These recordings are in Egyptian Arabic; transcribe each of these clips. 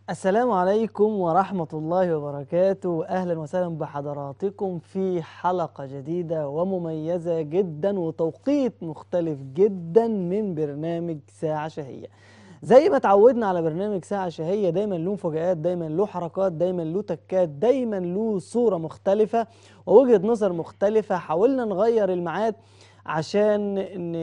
السلام عليكم ورحمة الله وبركاته أهلا وسهلا بحضراتكم في حلقة جديدة ومميزة جدا وتوقيت مختلف جدا من برنامج ساعة شهية زي ما اتعودنا على برنامج ساعة شهية دايما له مفاجآت دايما له حركات دايما له تكات دايما له صورة مختلفة ووجهة نظر مختلفة حاولنا نغير الميعاد عشان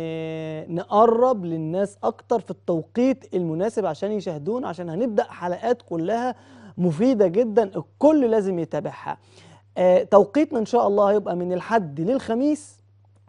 ن- نقرب للناس اكتر في التوقيت المناسب عشان يشاهدونا عشان هنبدا حلقات كلها مفيده جدا الكل لازم يتابعها آه، توقيتنا ان شاء الله هيبقى من الحد للخميس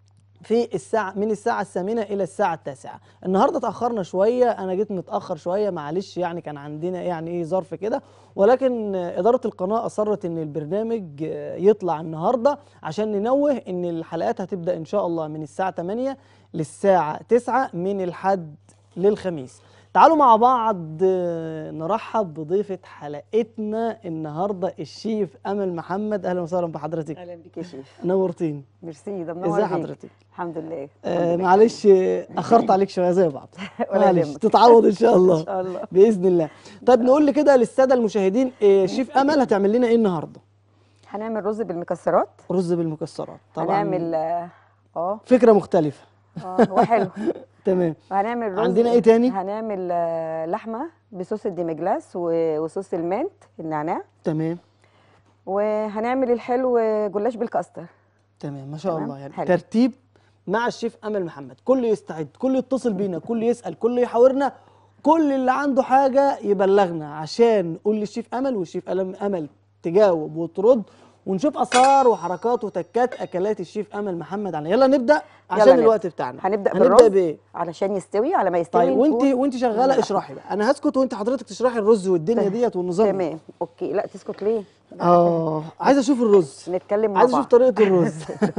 في الساعة من الساعة الثامنة إلى الساعة التاسعة النهاردة اتأخرنا شوية أنا جيت متأخر شوية معلش يعني كان عندنا يعني إيه ظرف كده ولكن آه، إدارة القناة أصرت إن البرنامج آه، يطلع النهاردة عشان ننوه إن الحلقات هتبدأ إن شاء الله من الساعة 8 للساعة 9 من الحد للخميس تعالوا مع بعض آه، نرحب بضيفة حلقتنا النهاردة الشيف أمل محمد أهلا وسهلا بحضرتك اهلا بك يا شيف نورتين ميرسي ده منور ازي بيك. حضرتك الحمد لله آه الحمد لله. معلش آه، اخرت عليك شويه زي بعض ولا معلش يهمك. تتعوض ان شاء ان الله شاء الله باذن الله طيب نقول لي كده للساده المشاهدين آه شيف امل هتعمل لنا ايه النهارده هنعمل رز بالمكسرات رز بالمكسرات طبعا هنعمل اه اه فكره مختلفه اه هو حلو تمام وهنعمل رز عندنا إيه تاني؟ هنعمل آه، لحمه بصوص الديمجلاس و- وصوص المنت النعناع تمام وهنعمل الحلو جلاش بالكاستر تمام ما شاء تمام، الله يعني حلو. ترتيب مع الشيف امل محمد كل يستعد كل يتصل بينا كل يسال كل يحاورنا كل اللي عنده حاجه يبلغنا عشان نقول للشيف امل والشيف ألم- امل تجاوب وترد ونشوف اثار وحركات وتكات اكلات الشيف امل محمد علينا يلا نبدا عشان نبدأ. الوقت بتاعنا هنبدا هنبدا بالرز بايه علشان يستوي على ما يستوي طيب وانت نكون- وانت شغاله لا. اشرحي بقى انا هسكت وانت حضرتك تشرحي الرز والدنيا ديت والنظام تمام اوكي لا تسكت ليه اه عايز اشوف الرز نتكلم مع عايز بعض اشوف طريقه الرز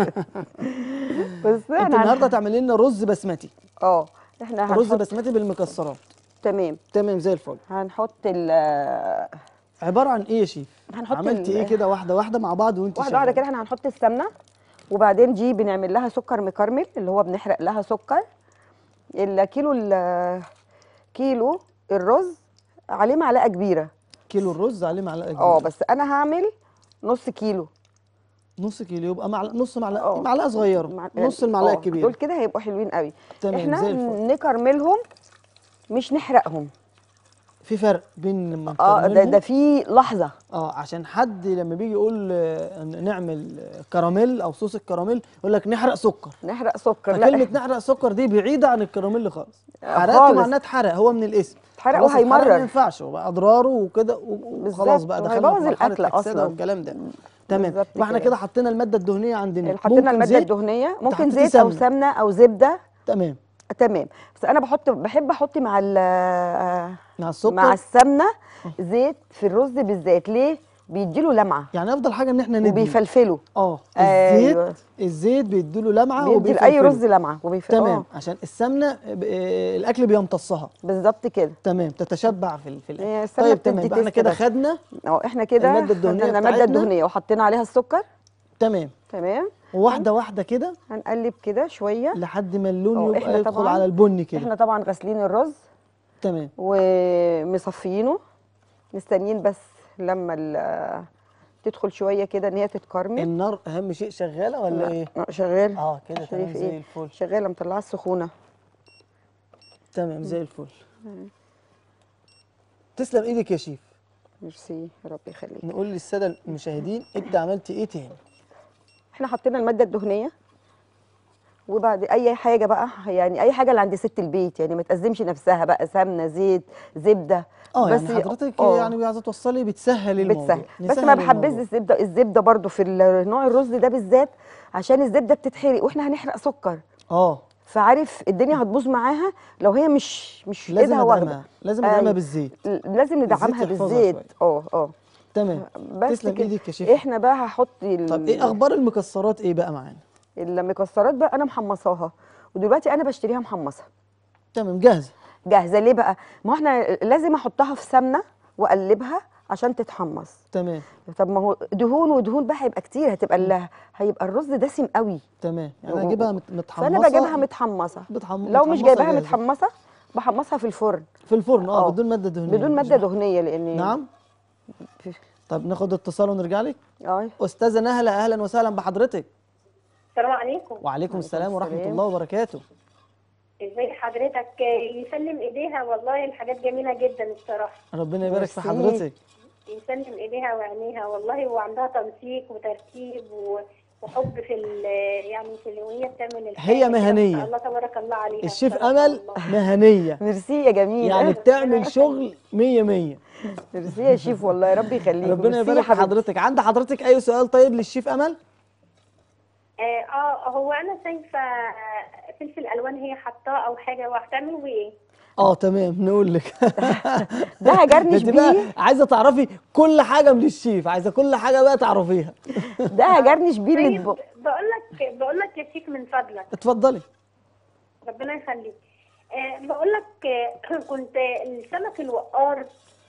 بس انت احنا النهارده تعملي لنا رز بسمتي اه احنا رز هنحط بسمتي بالمكسرات تمام تمام زي الفل هنحط ال عباره عن ايه يا شيف هنحط عملتي ال- ايه كده واحده واحده مع بعض وانت واحده واحده كده احنا هنحط السمنه وبعدين دي بنعمل لها سكر مكرمل اللي هو بنحرق لها سكر الكيلو ال- كيلو الرز عليه معلقه كبيره كيلو الرز عليه معلقه كبيره اه بس انا هعمل نص كيلو نص كيلو يبقى معلقه نص معلقه اه. معلقه صغيره مع- نص المعلقه اه، الكبيره دول كده هيبقوا حلوين قوي تمام، احنا زي الفل. نكرملهم مش نحرقهم في فرق بين لما اه ده نكرملهم- ده في لحظه اه عشان حد لما بيجي يقول آه، نعمل آه، كراميل او صوص الكراميل يقول لك نحرق سكر نحرق سكر فكلمه لا نحرق سكر دي بعيده عن الكراميل خالص آه، حرقته خالص. معناه اتحرق هو من الاسم اتحرق خلاص اتحرق وهيمرر. ما ينفعش وبقى اضراره وكده و- وخلاص بالظبط، بقى دخلنا وهيبوظ في مرحله الأكل الاكسده أصلاً. والكلام ده تمام بالظبط يبقى احنا كده. كده حطينا الماده الدهنيه عندنا حطينا ممكن الماده زيت؟ الدهنيه ممكن حطيتي زيت او سمنة. سمنه او زبده تمام تمام بس انا بحط بحب احط مع ال- مع السكر مع السمنه زيت في الرز بالذات ليه بيديله لمعه يعني افضل حاجه ان احنا ندي وبيفلفله اه الزيت أيوة. الزيت بيديله لمعه بيدي وبيفلفله اي رز لمعه وبيفلفله تمام عشان السمنه ب- آه، الاكل بيمتصها بالظبط كده تمام تتشبع في ال- في الاكل هي السمنة طيب تمام بتدي يبقى احنا تيست كده بس. خدنا اه احنا كده المادة الدهنية خدنا الماده بتاعتنا. الدهنيه وحطينا عليها السكر تمام تمام واحده واحده كده هنقلب كده شويه لحد ما اللون اه، يبقى احنا يدخل طبعاً- على البني كده احنا طبعا غاسلين الرز تمام ومصفيينه مستنيين بس لما ال- تدخل شويه كده ان هي تتكرمل النار اهم شيء شغاله ولا ايه اه، شغال اه كده تمام شايف زي ايه الفل شغاله مطلعه السخونه تمام زي الفل تسلم ايدك يا شيف ميرسي يا رب يخليك نقول للساده المشاهدين انت عملتي ايه تاني احنا حطينا الماده الدهنيه وبعد اي حاجه بقى يعني اي حاجه اللي عند ست البيت يعني ما تأزمش نفسها بقى سمنه زيت زبده اه بس يعني حضرتك اه، يعني عايزه توصلي بتسهل الموضوع بتسهل بس نسهل ما بحبش الموضوع. الزبده الزبده برضو في ال- نوع الرز ده بالذات عشان الزبده بتتحرق واحنا هنحرق سكر اه فعارف الدنيا هتبوظ معاها لو هي مش مش لازم ايدها واخده ادعمها لازم ادعمها أيوة. بالزيت لازم ندعمها يحفظها بالزيت شوية. اه اه تمام بس تسلم كده. ايدك يا شيف احنا بقى هحط ال- طب ايه اخبار المكسرات ايه بقى معانا المكسرات بقى انا محمصاها ودلوقتي انا بشتريها محمصه تمام جاهزه جاهزه ليه بقى ما هو احنا لازم احطها في سمنه واقلبها عشان تتحمص تمام طب ما هو دهون ودهون بقى هيبقى كتير هتبقى ال- هيبقى الرز دسم قوي تمام يعني اجيبها مت- متحمصه فانا بجيبها متحمصه بتحم... لو مش متحمصة جايباها جاهزة. متحمصه بحمصها في الفرن في الفرن اه آه. بدون ماده دهنيه بدون مش ماده بح- دهنيه لان نعم طب ناخد اتصال ونرجع لك اه استاذه نهله اهلا وسهلا بحضرتك السلام عليكم وعليكم السلام ورحمه السلام. الله وبركاته ازاي حضرتك يسلم ايديها والله الحاجات جميله جدا الصراحه ربنا يبارك في ميرسي. حضرتك يسلم ايديها وعينيها والله وعندها تنسيق وترتيب و- وحب في ال- يعني في ال- وهي بتعمل الحاجة هي كده. مهنية. الله تبارك الله عليها الشيف تبارك امل الله. مهنيه ميرسي يا جميل يعني بتعمل شغل مية مية ميرسي يا شيف والله يا رب يخليك ربنا ميرسي يبارك في حبيبتي. حضرتك عند حضرتك اي سؤال طيب للشيف امل اه آه، هو انا شايفه فلفل الوان هي حطاه او حاجه وهتعملوا بيه ايه؟ اه تمام نقول لك ده هجرنش انت بقى بيه عايزه تعرفي كل حاجه من الشيف عايزه كل حاجه بقى تعرفيها ده هجرنش بيه طيب للب... بقول لك بقول لك يا شيخ من فضلك اتفضلي ربنا يخليك آه بقول لك آه كنت السمك الوقار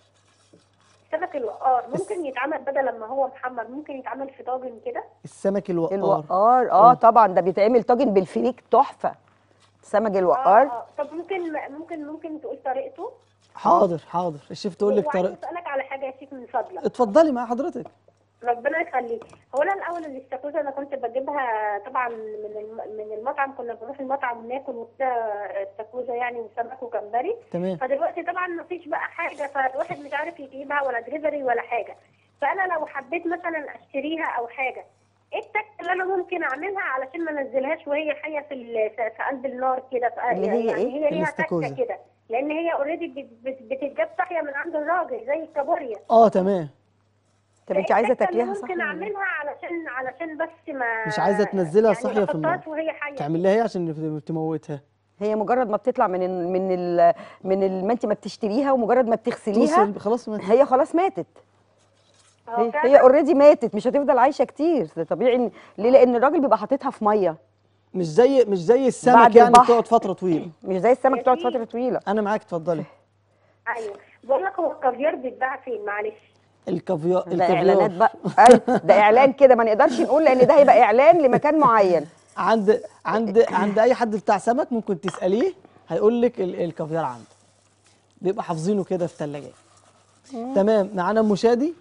السمك الوقار ممكن يتعمل بدل لما هو محمر ممكن يتعمل في طاجن كده السمك الوقار الوقار اه طبعا ده بيتعمل طاجن بالفريك تحفه سمك اه الوقار اه طب ممكن ممكن ممكن تقول طريقته حاضر حاضر الشيف تقول لك وعايز طريقته اسالك على حاجه يا شيخ من فضلك اتفضلي مع حضرتك ربنا يخليك هو انا الاول الاستاكوزا انا كنت بجيبها طبعا من الم- من المطعم كنا بنروح المطعم ناكل وكده استاكوزا يعني وسمك وجمبري تمام فدلوقتي طبعا مفيش بقى حاجه فالواحد مش عارف يجيبها ولا دليفري ولا حاجه فانا لو حبيت مثلا اشتريها او حاجه ايه التكه اللي انا ممكن اعملها علشان ما انزلهاش وهي حيه في ال- في في قلب النار كده في- اللي هي يعني إيه؟ هي ليها الاستاكوزا. تكه كده لان هي اوريدي بتتجاب صاحيه من عند الراجل زي الكابوريا اه تمام طب انت إيه عايزه التكة اللي تاكليها صح ممكن ولا إيه؟ اعملها علشان علشان بس ما مش عايزة تنزلها يعني صاحية ما في النار. أحطهاش وهي حيه تعمل لها ايه عشان تموتها هي مجرد ما بتطلع من ال من ال من ال ما انت ما بتشتريها ومجرد ما بتغسليها توصل خلاص ما هي خلاص ماتت اه هي, فعلا؟ هي اوريدي ماتت مش هتفضل عايشه كتير ده طبيعي إن- ليه لان الراجل بيبقى حاططها في ميه مش زي مش زي السمك بعد يعني البحر. بتقعد فتره طويله مش زي السمك تقعد ياسين. فتره طويله انا معاك اتفضلي ايوه بقول لك هو الكافيار بيتباع فين معلش الكافيار ده اعلانات الكافيار بقى أيوة، ده اعلان كده ما نقدرش نقول لان ده هيبقى اعلان لمكان معين عند عند عند اي حد بتاع سمك ممكن تساليه هيقول لك ال- الكافيار عنده بيبقى حافظينه كده في ثلاجات تمام معانا ام شادي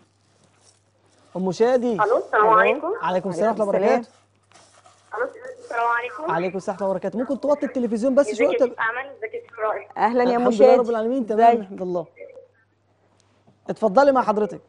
ام شادي الو السلام ألو. عليكم عليكم السلام ورحمه الله السلام. وبركاته الو السلام عليكم عليكم السلام ورحمه الله وبركاته ممكن توطي التلفزيون بس ازيك شويه يا طب شيخ اعمال ازيك يا شيخ رائع اهلا يا ام الحمد لله رب شادي العالمين تمام ازيك؟ الحمد لله اتفضلي مع حضرتك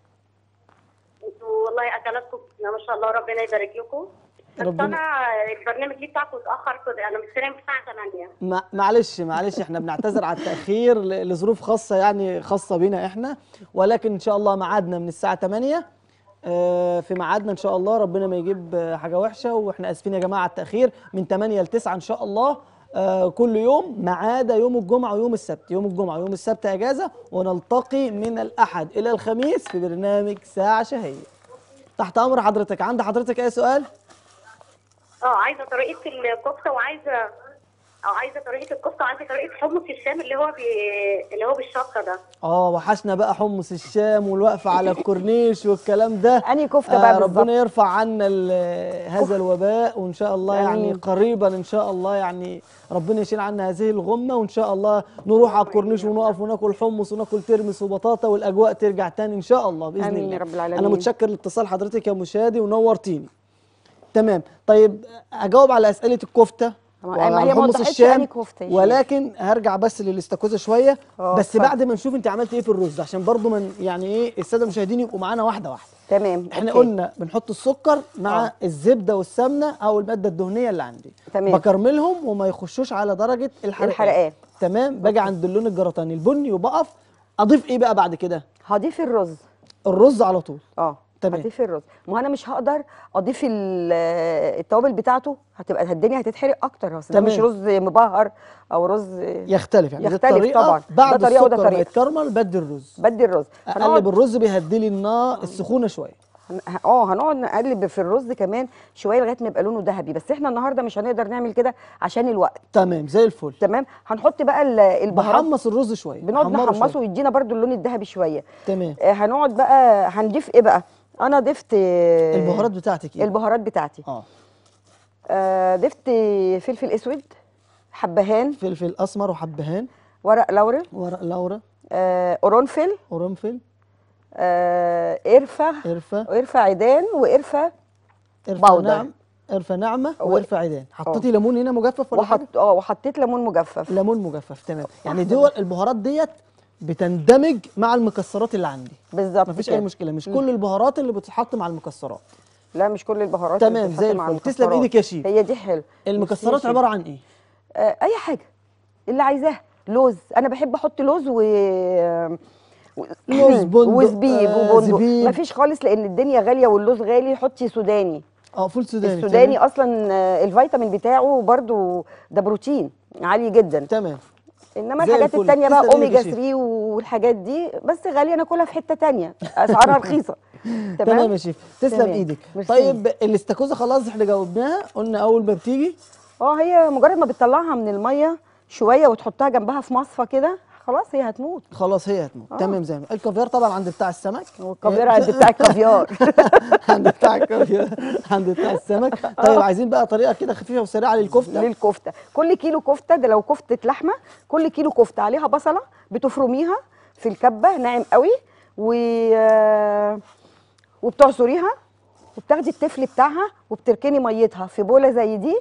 انتوا والله اكلاتكم ما شاء الله ربنا يبارك لكم بس ربنا- انا البرنامج ليه بتاعكم اتاخر كده انا مستنيه من الساعه 8 ما- معلش معلش احنا بنعتذر على التأخير ل- لظروف خاصة يعني خاصة بينا احنا ولكن ان شاء الله ميعادنا من الساعة 8 آه، في ميعادنا ان شاء الله ربنا ما يجيب آه، حاجة وحشة واحنا اسفين يا جماعة على التأخير من 8 ل 9 ان شاء الله آه، كل يوم ما عدا يوم الجمعة ويوم السبت يوم الجمعة ويوم السبت اجازة ونلتقي من الاحد الى الخميس في برنامج ساعة شهية تحت امر حضرتك عند حضرتك اي سؤال اه عايزه طريقه الكفته وعايزه اه عايزه طريقه الكفته وعايزه طريقه حمص الشام اللي هو بي... اللي هو بالشطه ده اه وحشنا بقى حمص الشام والوقفه على الكورنيش والكلام ده أنهي كفتة بقى بالظبط؟ ربنا يرفع عنا ال- هذا الوباء وان شاء الله يعني آمين. قريبا ان شاء الله يعني ربنا يشيل عنا هذه الغمه وان شاء الله نروح على الكورنيش ونقف وناكل حمص وناكل ترمس وبطاطا والاجواء ترجع تاني ان شاء الله باذن آمين الله يا رب العالمين. انا متشكر لاتصال حضرتك يا مشاهدي ونورتيني تمام طيب اجاوب على اسئله الكفته ما- وعلى ما هي ما حمص وضحتش الشام أنهي كفتة يا شيخ. ولكن هرجع بس للاستاكوزا شويه اه، بس اتفضل. بعد ما نشوف انت عملت ايه في الرز عشان برضو من يعني ايه الساده المشاهدين يبقوا معانا واحده واحده تمام احنا أوكي. قلنا بنحط السكر مع اه. الزبده والسمنه او الماده الدهنيه اللي عندي تمام. بكرملهم وما يخشوش على درجه الحرقان الحرقان. تمام باجي عند اللون الجراتاني البني وبقف اضيف ايه بقى بعد كده هضيف الرز الرز على طول اه تمام. هضيف الرز ما هو انا مش هقدر اضيف ال- التوابل بتاعته هتبقى الدنيا هتتحرق اكتر اصل ده تمام. مش رز مبهر او رز يختلف يعني دي يختلف الطريقه طبعاً. بعد ده طريقة وده السكر ما طريقة. يتكرمل بدي الرز بدي الرز اقلب هنقعد الرز بيهدي لي النار السخونه شويه هن- اه هنقعد نقلب في الرز كمان شويه لغايه ما يبقى لونه ذهبي بس احنا النهارده مش هنقدر نعمل كده عشان الوقت تمام زي الفل تمام هنحط بقى ال- البهارات بحمص الرز شويه بنقعد بحمره نحمصه شوية. ويدينا برضو اللون الذهبي شويه تمام آه، هنقعد بقى هنضيف ايه بقى انا ضفت آه، البهارات بتاعتك ايه البهارات بتاعتي اه آه، ضفت فلفل اسود حبهان فلفل اسمر وحبهان ورق لوري ورق لورا آه قرنفل قرنفل آه قرفه قرفه قرفه عيدان وقرفه قرفه بودر. ناعم قرفه ناعمه و- وقرفه عيدان حطيتي ليمون هنا مجفف ولا حاجه وحط اه وحطيت ليمون مجفف ليمون مجفف تمام يعني دول البهارات ديت بتندمج مع المكسرات اللي عندي بالظبط مفيش كده. اي مشكله مش كل البهارات اللي بتتحط مع المكسرات لا مش كل البهارات اللي تمام بتتحط زي مع الفل تسلم المكسرات. ايدك يا شيف هي دي حلو المكسرات ميرسي يا عباره عن ايه آه، اي حاجه اللي عايزاه لوز انا بحب احط لوز و و- لوز، بندق، وزبيب آه، وبندق زبيب. مفيش خالص لان الدنيا غاليه واللوز غالي حطي سوداني اه فول سوداني السوداني تمام. اصلا آه، الفيتامين بتاعه برضو ده بروتين عالي جدا تمام انما زي الحاجات الفل. التانية بقى تسلم ايدك اوميجا يا شيف. 3 والحاجات دي بس غاليه ناكلها في حته تانية اسعارها رخيصه تمام يا شيف تسلم تمام. ايدك ميرسي. طيب الاستاكوزا خلاص احنا جاوبناها قلنا اول ما بتيجي اه هي مجرد ما بتطلعها من الميه شويه وتحطها جنبها في مصفى كده خلاص هي هتموت خلاص هي هتموت آه. تمام زي ما الكافيار طبعا عند بتاع السمك والكافيار عند بتاع الكافيار عند بتاع الكافيار عند بتاع السمك طيب عايزين بقى طريقه كده خفيفه وسريعه للكفته للكفته كل كيلو كفته ده لو كفته لحمه كل كيلو كفته عليها بصله بتفرميها في الكبه ناعم قوي و وبتعصريها وبتاخدي التفل بتاعها وبتركني ميتها في بوله زي دي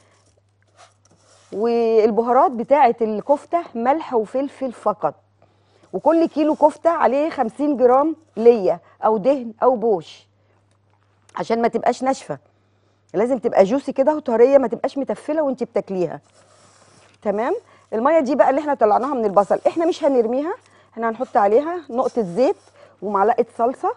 والبهارات بتاعه الكفته ملح وفلفل فقط وكل كيلو كفته عليه 50 جرام ليا او دهن او بوش عشان ما تبقاش ناشفه لازم تبقى جوسي كده وطريه ما تبقاش متفله وانت بتاكليها تمام الميه دي بقى اللي احنا طلعناها من البصل احنا مش هنرميها احنا هنحط عليها نقطه زيت ومعلقه صلصه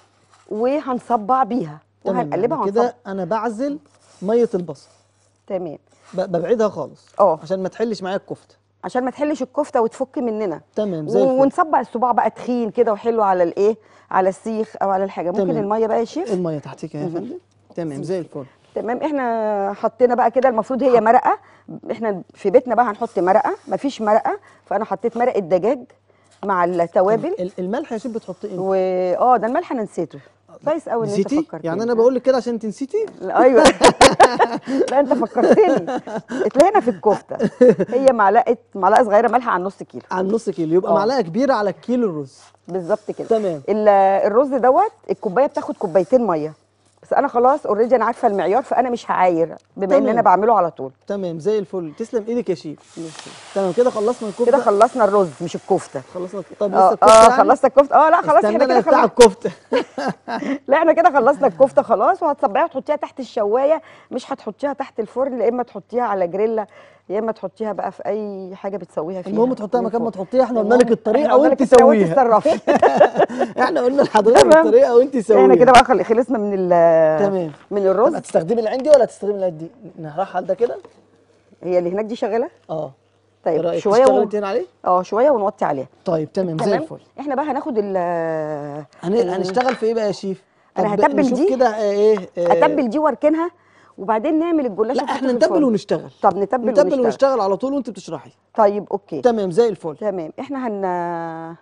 وهنصبع بيها تمام وهنقلبها يعني وهنصبع كده انا بعزل ميه البصل تمام ب- ببعدها خالص اه. عشان ما تحلش معايا الكفته عشان ما تحلش الكفته وتفك مننا تمام زي و- الفل ونصبع الصباع بقى تخين كده وحلو على الايه على السيخ او على الحاجه ممكن تمام. الميه بقى يا شيف الميه تحتك يا فندم تمام زي الفل تمام احنا حطينا بقى كده المفروض هي مرقه احنا في بيتنا بقى هنحط مرقه مفيش مرقه فانا حطيت مرقه دجاج مع التوابل ال- الملح يا شيف بتحطيه امتى؟ واه ده الملح انا نسيته كويس قوي ان انت نسيتي فكرتني يعني انا بقول لك كده عشان انت نسيتي لا، ايوه لا انت فكرتني اتلهينا في الكفته هي معلقه معلقه صغيره ملح على نص كيلو عن نص كيلو يبقى اه. معلقه كبيره على الكيلو الرز بالظبط كده تمام. ال- الرز دوت الكوبايه بتاخد كوبايتين ميه بس انا خلاص اوريدي انا عارفه المعيار فانا مش هعاير بما ان تمام. انا بعمله على طول تمام زي الفل تسلم ايدك يا شيف تمام كده خلصنا الكفته كده خلصنا الرز مش الكفته خلصنا طب لسه اه الكفته اه يعني؟ خلصنا الكفته اه لا خلاص استنى احنا أنا كده بتاع خلصنا الكفته لا احنا كده خلصنا الكفته خلاص وهتصبعيها وتحطيها تحت الشوايه مش هتحطيها تحت الفرن يا اما تحطيها على جريلا يا اما تحطيها بقى في اي حاجه بتسويها فيها المهم تحطها من مكان ما فوق. تحطيها احنا قلنا المهم لك الطريقه احنا قلنا وانت لك الطريقة وانت سويها تصرفي احنا قلنا لحضرتك تمام. الطريقه وانت سويها احنا كده بقى خل- خلصنا من ال تمام. من طب الرز هتستخدمي العين دي ولا هتستخدمي العين دي؟ نهرحها ده كده؟ هي اللي هناك دي شغاله اه ايه طيب رايك شويه تشتغلي و... انت هنا عليه؟ اه شويه ونوطي عليها طيب تمام زي تمام الفل احنا بقى هناخد ال هن... ال- هنشتغل في ايه بقى يا شيف؟ أنا طب هتبل نشوف دي. كده آه، ايه آه، اتبل دي واركنها وبعدين نعمل الجلاشه لا بتاعته احنا في نتبل الفرن. ونشتغل طب نتبل, نتبل ونشتغل. ونشتغل على طول وانت بتشرحي طيب اوكي تمام زي الفل تمام احنا هن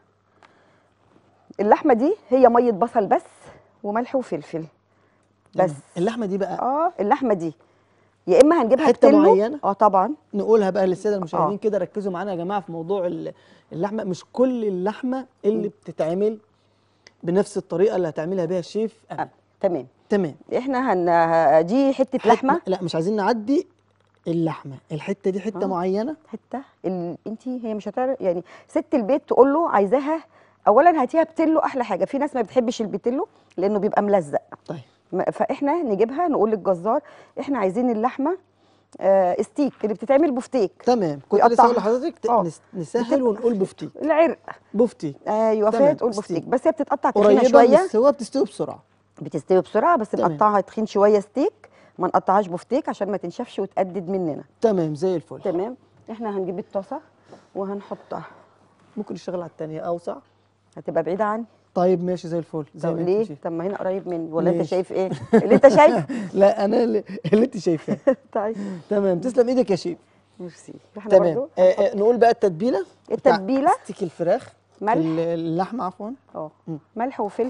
اللحمه دي هي ميه بصل بس وملح وفلفل بس تمام. اللحمه دي بقى اه اللحمه دي يا اما هنجيبها حتة بتلو معينة؟ اه طبعا نقولها بقى للساده المشاهدين آه. كده ركزوا معانا يا جماعه في موضوع ال- اللحمه مش كل اللحمه اللي بتتعمل بنفس الطريقه اللي هتعملها بيها الشيف آه. أبدا. تمام تمام احنا هن دي حته لحمه لا مش عايزين نعدي اللحمه الحته دي حته آه. معينه حته ال... انت هي مش هتعرف يعني ست البيت تقول له عايزاها اولا هاتيها بتلو احلى حاجه في ناس ما بتحبش البتلو لانه بيبقى ملزق طيب ما- فاحنا نجيبها نقول للجزار احنا عايزين اللحمه آه ستيك اللي بتتعمل بفتيك تمام كنت لسه هقول ويقطعها. لحضرتك ت- آه. نس- نسهل ونقول بفتيك العرق بفتيك ايوه تمام، فيها تقول ستيك. بفتيك بس هي بتتقطع تخينه قريبه من شويه السوا بتستوي بسرعه بتستوي بسرعه بس تمام. نقطعها تخين شويه ستيك ما نقطعهاش بفتيك عشان ما تنشفش وتقدد مننا تمام زي الفل تمام احنا هنجيب الطاسه وهنحطها ممكن نشتغل على الثانيه اوسع هتبقى بعيده عني طيب ماشي زي الفل زي طب ما انت ليه شايف. طب ما هنا قريب مني ولا انت ماشي. شايف ايه اللي انت شايفه لا انا اللي, اللي انت شايفاه طيب تمام تسلم ايدك يا شيف ميرسي احنا تمام برضو آه آه نقول بقى التتبيله بتاع التتبيلة. ستيك الفراخ ملح. ال- اللحمه عفوا اه مم. ملح وفلفل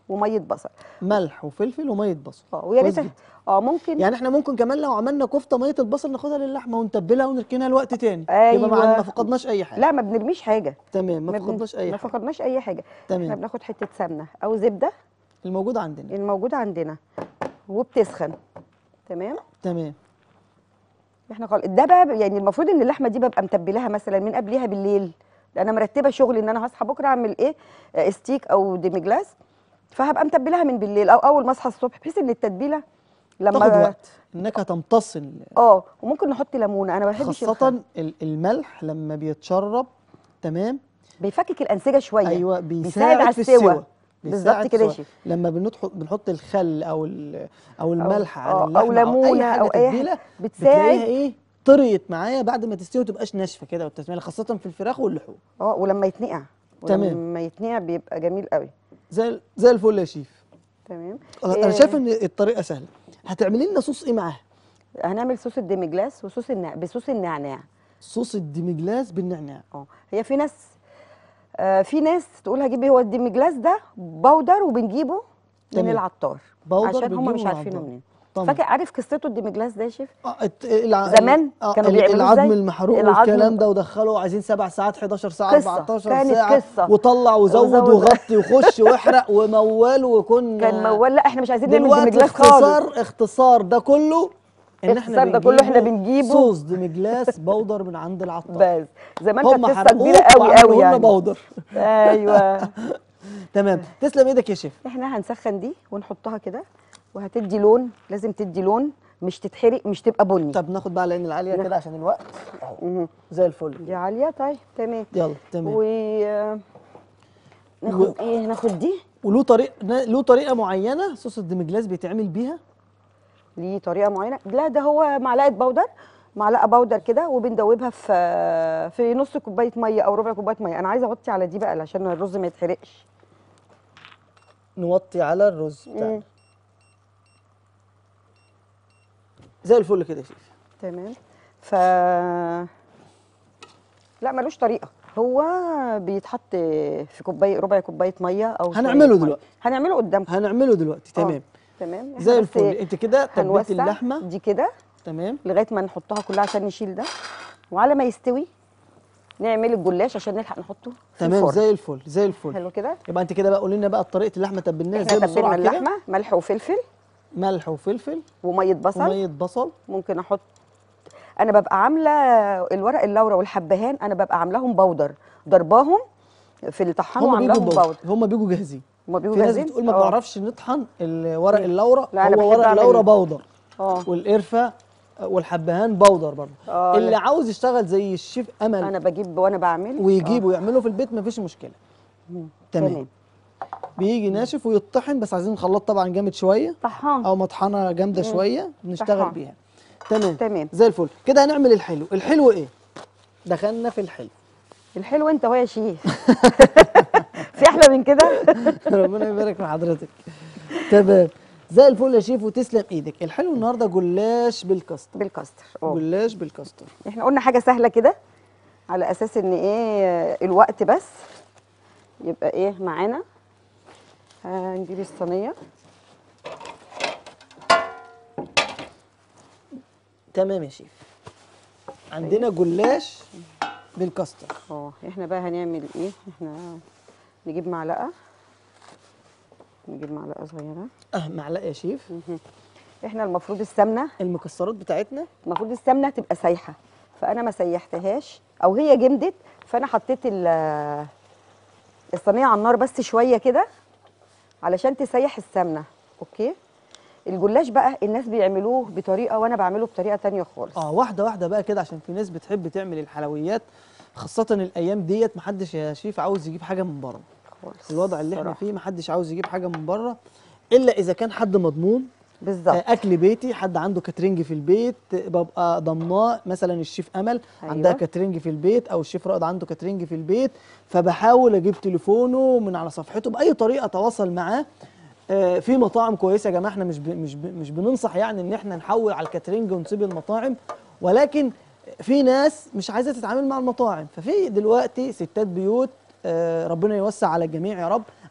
وميه بصل ملح وفلفل وميه بصل اه ويا كويس ريت جدا. اه ممكن يعني احنا ممكن كمان لو عملنا كفته ميه البصل ناخدها للحمه ونتبلها ونركنها لوقت تاني يبقى ما, أيوة. ما فقدناش اي حاجه لا ما بنرميش حاجه تمام ما بن- فقدناش اي ما حاجه فقدناش اي حاجه احنا تمام بناخد حته سمنه او زبده الموجود عندنا الموجوده عندنا وبتسخن تمام تمام احنا خل... ده بقى يعني المفروض ان اللحمه دي ببقى متبلاها مثلا من قبلها بالليل انا مرتبه شغلي ان انا هصحى بكره اعمل ايه آه، ستيك او ديمي جلاس فهبقى متبلاها من بالليل او اول ما اصحى الصبح بحيث ان التتبيله لما تاخد وقت انك هتمتص ال- اه وممكن نحط ليمونه انا ما بحبش الخل. خاصه ال- الملح لما بيتشرب تمام بيفكك الانسجه شويه ايوه بيساعد بيساعد على في السوى. السوى بالظبط بيساعد كده يا في السوى. شيخ. لما بنحط بنحط الخل او ال- او الملح آه، على أو اللحمه ليمونة اي حاجه أو أي حاجة تتبيله بتساعد. بتلاقيها ايه طريت معايا بعد ما تستوي تبقاش ناشفه كده والتسميه خاصه في الفراخ واللحوم اه ولما يتنقع تمام. ولما يتنقع بيبقى جميل قوي زي ال- زي الفل يا شيف تمام انا إيه، شايف ان الطريقه سهله هتعملي لنا صوص ايه معاها هنعمل صوص الديمي جلاس وصوص النع... بصوص النعناع صوص الديمجلاس بالنعناع اه هي في ناس آه في ناس تقول هجيب هو الديمي جلاس ده بودر وبنجيبه من تمام. العطار بودر عشان هم بنجيبه مش من عارفينه العطار. منين طبعا. فاكر عارف قصته الديمي جلاس ده يا شيف آه، الت- الع... زمان آه، كانوا ال- بيعملوه العظم إزاي؟ المحروق العظم والكلام الم- ده ودخلوا عايزين سبع ساعات 11 ساعه قصة. 14 كانت ساعه قصة. وطلع وزود وزود. وغطي وخش واحرق وموال وكنا كان موال لا احنا مش عايزين نعمل ديمي دلوقتي جلاس خالص اختصار اختصار ده كله ان احنا اختصار ده كله إحنا بنجيبه بنجيبه. صوص ديمجلاس بودر من عند العطار بس زمان كانت هم قصه حرقوه كبيره قوي وعملوا قوي لنا يعني بودر ايوه تمام تسلم ايدك يا شيف احنا هنسخن دي ونحطها كده وهتدي لون لازم تدي لون مش تتحرق مش تبقى بني طب ناخد بقى العين العاليه ناخد. كده عشان الوقت اهو مهم. زي الفل دي عاليه طيب تمام يلا تمام و ناخد ايه ناخد دي وله طريقه له طريقه معينه صوص الديمجلاس بيتعمل بيها ليه طريقه معينه لا ده هو معلقه بودر معلقه بودر كده وبندوبها في في نص كوبايه ميه او ربع كوبايه ميه انا عايزه اغطي على دي بقى عشان الرز ما يتحرقش نوطي على الرز مم. بتاعنا زي الفل كده يا شيف تمام ف لا ملوش طريقه هو بيتحط في كوبايه ربع كوبايه ميه او شوية هنعمله مية. دلوقتي. هنعمله قدامكم هنعمله دلوقتي آه، تمام تمام إحنا زي بس الفل انت كده تبلت هنوسع اللحمه دي كده تمام لغايه ما نحطها كلها عشان نشيل ده وعلى ما يستوي نعمل الجلاش عشان نلحق نحطه في تمام الفرن زي الفل زي الفل حلو كده يبقى انت كده بقى قولي لنا بقى طريقه اللحمه تبلناها ازاي احنا تبلنا بسرعه كده اللحمه ملح وفلفل ملح وفلفل وميه بصل وميه بصل ممكن احط انا ببقى عامله الورق اللورا والحبهان انا ببقى عاملاهم بودر ضرباهم في الطحان هم بيجوا وعاملاهم بودر بودر هم بيجوا جاهزين هما بيجوا في ناس جاهزين بتقول ما آه. بنعرفش نطحن الورق اللورا لا، أنا هو بحب ورق أعمل- اللورا بودر اه والقرفه والحبهان بودر برضه آه، اللي لا. عاوز يشتغل زي الشيف امل انا بجيب وانا بعمل ويجيبه ويعمله في البيت مفيش مشكله مم. تمام تمام. بيجي ناشف ويطحن بس عايزين نخلط طبعا جامد شويه طحان او مطحنه جامده شويه نشتغل طحان. بيها تمام تمام. زي الفل كده هنعمل الحلو الحلو ايه دخلنا في الحلو الحلو انت هو يا شيف في احلى من كده ربنا يبارك في حضرتك تمام زي الفل يا شيف وتسلم ايدك الحلو النهارده جلاش بالكاستر بالكاستر اه جلاش بالكاستر احنا قلنا حاجه سهله كده على اساس ان ايه الوقت بس يبقى ايه معانا هنجيب الصينيه تمام يا شيف عندنا جلاش بالكاستر اه احنا بقى هنعمل ايه احنا نجيب معلقه نجيب معلقه صغيره اه معلقه يا شيف احنا المفروض السمنه المكسرات بتاعتنا المفروض السمنه تبقى سايحه فانا ما سيحتهاش او هي جمدت فانا حطيت ال- الصينيه على النار بس شويه كده علشان تسيح السمنه اوكي الجلاش بقى الناس بيعملوه بطريقه وانا بعمله بطريقه تانية خالص اه واحده واحده بقى كده عشان في ناس بتحب تعمل الحلويات خاصه الايام ديت محدش يا شيف عاوز يجيب حاجه من بره خالص الوضع اللي احنا صراحة. فيه محدش عاوز يجيب حاجه من بره الا اذا كان حد مضمون بالظبط آه، اكل بيتي حد عنده كاترينج في البيت آه، ببقى ضمناه مثلا الشيف امل أيوة. عندها كاترينج في البيت او الشيف رائد عنده كاترينج في البيت فبحاول اجيب تليفونه من على صفحته باي طريقه اتواصل معاه آه، في مطاعم كويسه يا جماعه احنا مش ب... مش ب... مش بننصح يعني ان احنا نحول على الكاترينج ونسيب المطاعم ولكن في ناس مش عايزه تتعامل مع المطاعم ففي دلوقتي ستات بيوت آه، ربنا يوسع على الجميع يا رب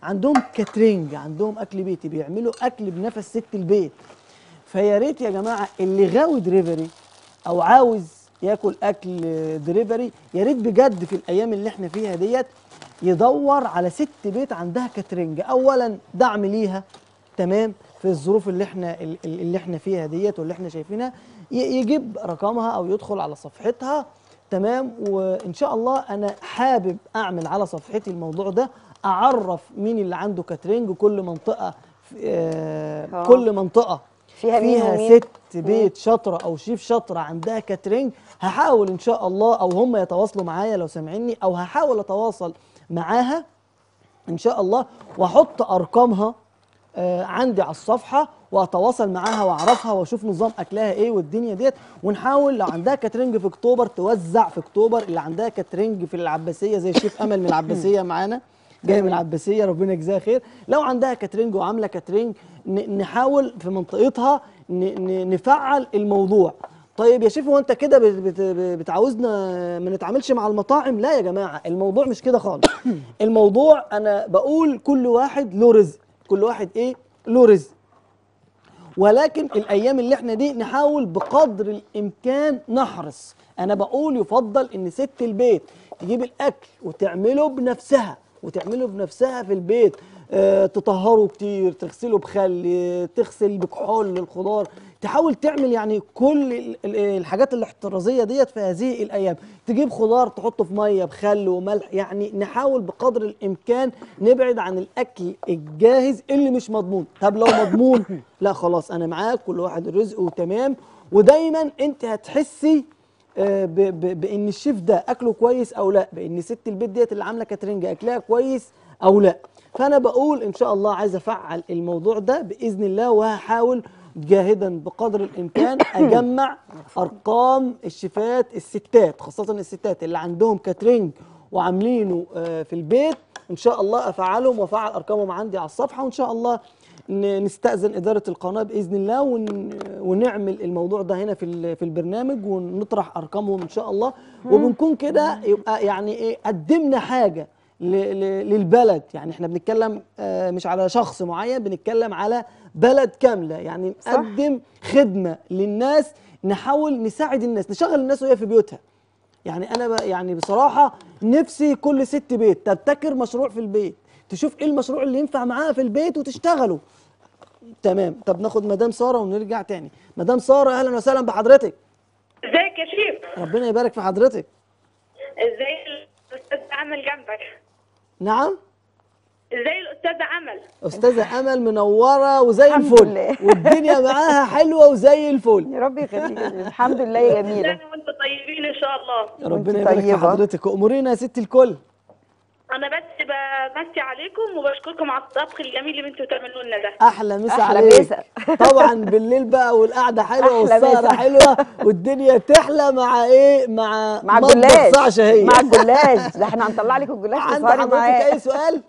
عندهم كاترينج عندهم اكل بيتي بيعملوا اكل بنفس ست البيت فيا ريت يا جماعه اللي غاوي دريفري او عاوز ياكل اكل دريفري يا ريت بجد في الايام اللي احنا فيها ديت يدور على ست بيت عندها كاترينج اولا دعم ليها تمام في الظروف اللي احنا اللي احنا فيها ديت واللي احنا شايفينها ي- يجيب رقمها او يدخل على صفحتها تمام وان شاء الله انا حابب اعمل على صفحتي الموضوع ده اعرف مين اللي عنده كاترينج كل منطقه في- آه آه. كل منطقه فيها مين فيها ومين؟ ست بيت شاطره او شيف شاطره عندها كاترينج هحاول ان شاء الله او هم يتواصلوا معايا لو سامعيني او هحاول اتواصل معاها ان شاء الله واحط ارقامها آه، عندي على الصفحه واتواصل معاها واعرفها واشوف نظام اكلها ايه والدنيا ديت ونحاول لو عندها كاترينج في اكتوبر توزع في اكتوبر اللي عندها كاترينج في العباسيه زي الشيف امل من العباسيه معانا جاي من العباسيه ربنا يجزاها خير لو عندها كاترينج وعامله كاترينج ن- نحاول في منطقتها ن- ن- نفعل الموضوع طيب يا شيف هو انت كده بت- بت- بتعاوزنا ما نتعاملش مع المطاعم لا يا جماعه الموضوع مش كده خالص الموضوع انا بقول كل واحد له رزق كل واحد ايه له رزق ولكن الايام اللي احنا دي نحاول بقدر الامكان نحرص انا بقول يفضل ان ست البيت تجيب الاكل وتعمله بنفسها وتعمله بنفسها في البيت آه تطهره كتير تغسله بخل آه، تغسل بكحول الخضار تحاول تعمل يعني كل ال- ال- الحاجات الاحترازيه ديت في هذه الايام تجيب خضار تحطه في ميه بخل وملح يعني نحاول بقدر الامكان نبعد عن الاكل الجاهز اللي مش مضمون طب لو مضمون لا خلاص انا معاك كل واحد رزقه تمام ودايما انت هتحسي آه، ب- ب- بان الشيف ده اكله كويس او لا بان ست البيت ديت اللي عامله كاترينج اكلها كويس او لا فانا بقول ان شاء الله عايز افعل الموضوع ده باذن الله وهحاول جاهدا بقدر الامكان اجمع ارقام الشيفات الستات خاصه الستات اللي عندهم كاترينج وعاملينه آه، في البيت ان شاء الله افعلهم وافعل ارقامهم عندي على الصفحه وان شاء الله ن- نستأذن إدارة القناة بإذن الله ون... ونعمل الموضوع ده هنا في ال- في البرنامج ونطرح أرقامهم إن شاء الله وبنكون كده يبقى يعني إيه قدمنا حاجة ل... ل... للبلد يعني إحنا بنتكلم آه، مش على شخص معين بنتكلم على بلد كاملة يعني صح. نقدم خدمة للناس نحاول نساعد الناس نشغل الناس وهي في بيوتها يعني انا ب- يعني بصراحه نفسي كل ست بيت تبتكر مشروع في البيت تشوف ايه المشروع اللي ينفع معاها في البيت وتشتغله تمام طب ناخد مدام ساره ونرجع تاني مدام ساره اهلا وسهلا بحضرتك ازيك يا شيف ربنا يبارك في حضرتك ازاي الاستاذ عمل جنبك نعم ازاي الاستاذ عمل استاذه امل منوره وزي الحمد الفل لله. والدنيا معاها حلوه وزي الفل يا رب يخليك الحمد لله يا جميله انا وانت طيبين ان شاء الله ربنا وانت يبارك في طيبة. حضرتك امورينا يا ست الكل انا بس بمسي عليكم وبشكركم على الطبخ الجميل اللي انتوا بتعملوه لنا ده احلى مسا أحلى عليك مسا. طبعا بالليل بقى والقعده حلوه أحلى والسهره مسا. حلوه والدنيا تحلى مع ايه مع مع مطبخ الجلاش ساعة شهيه مع الجلاش ده احنا هنطلع لك الجلاش عند تسهري حضرتك معاه اي سؤال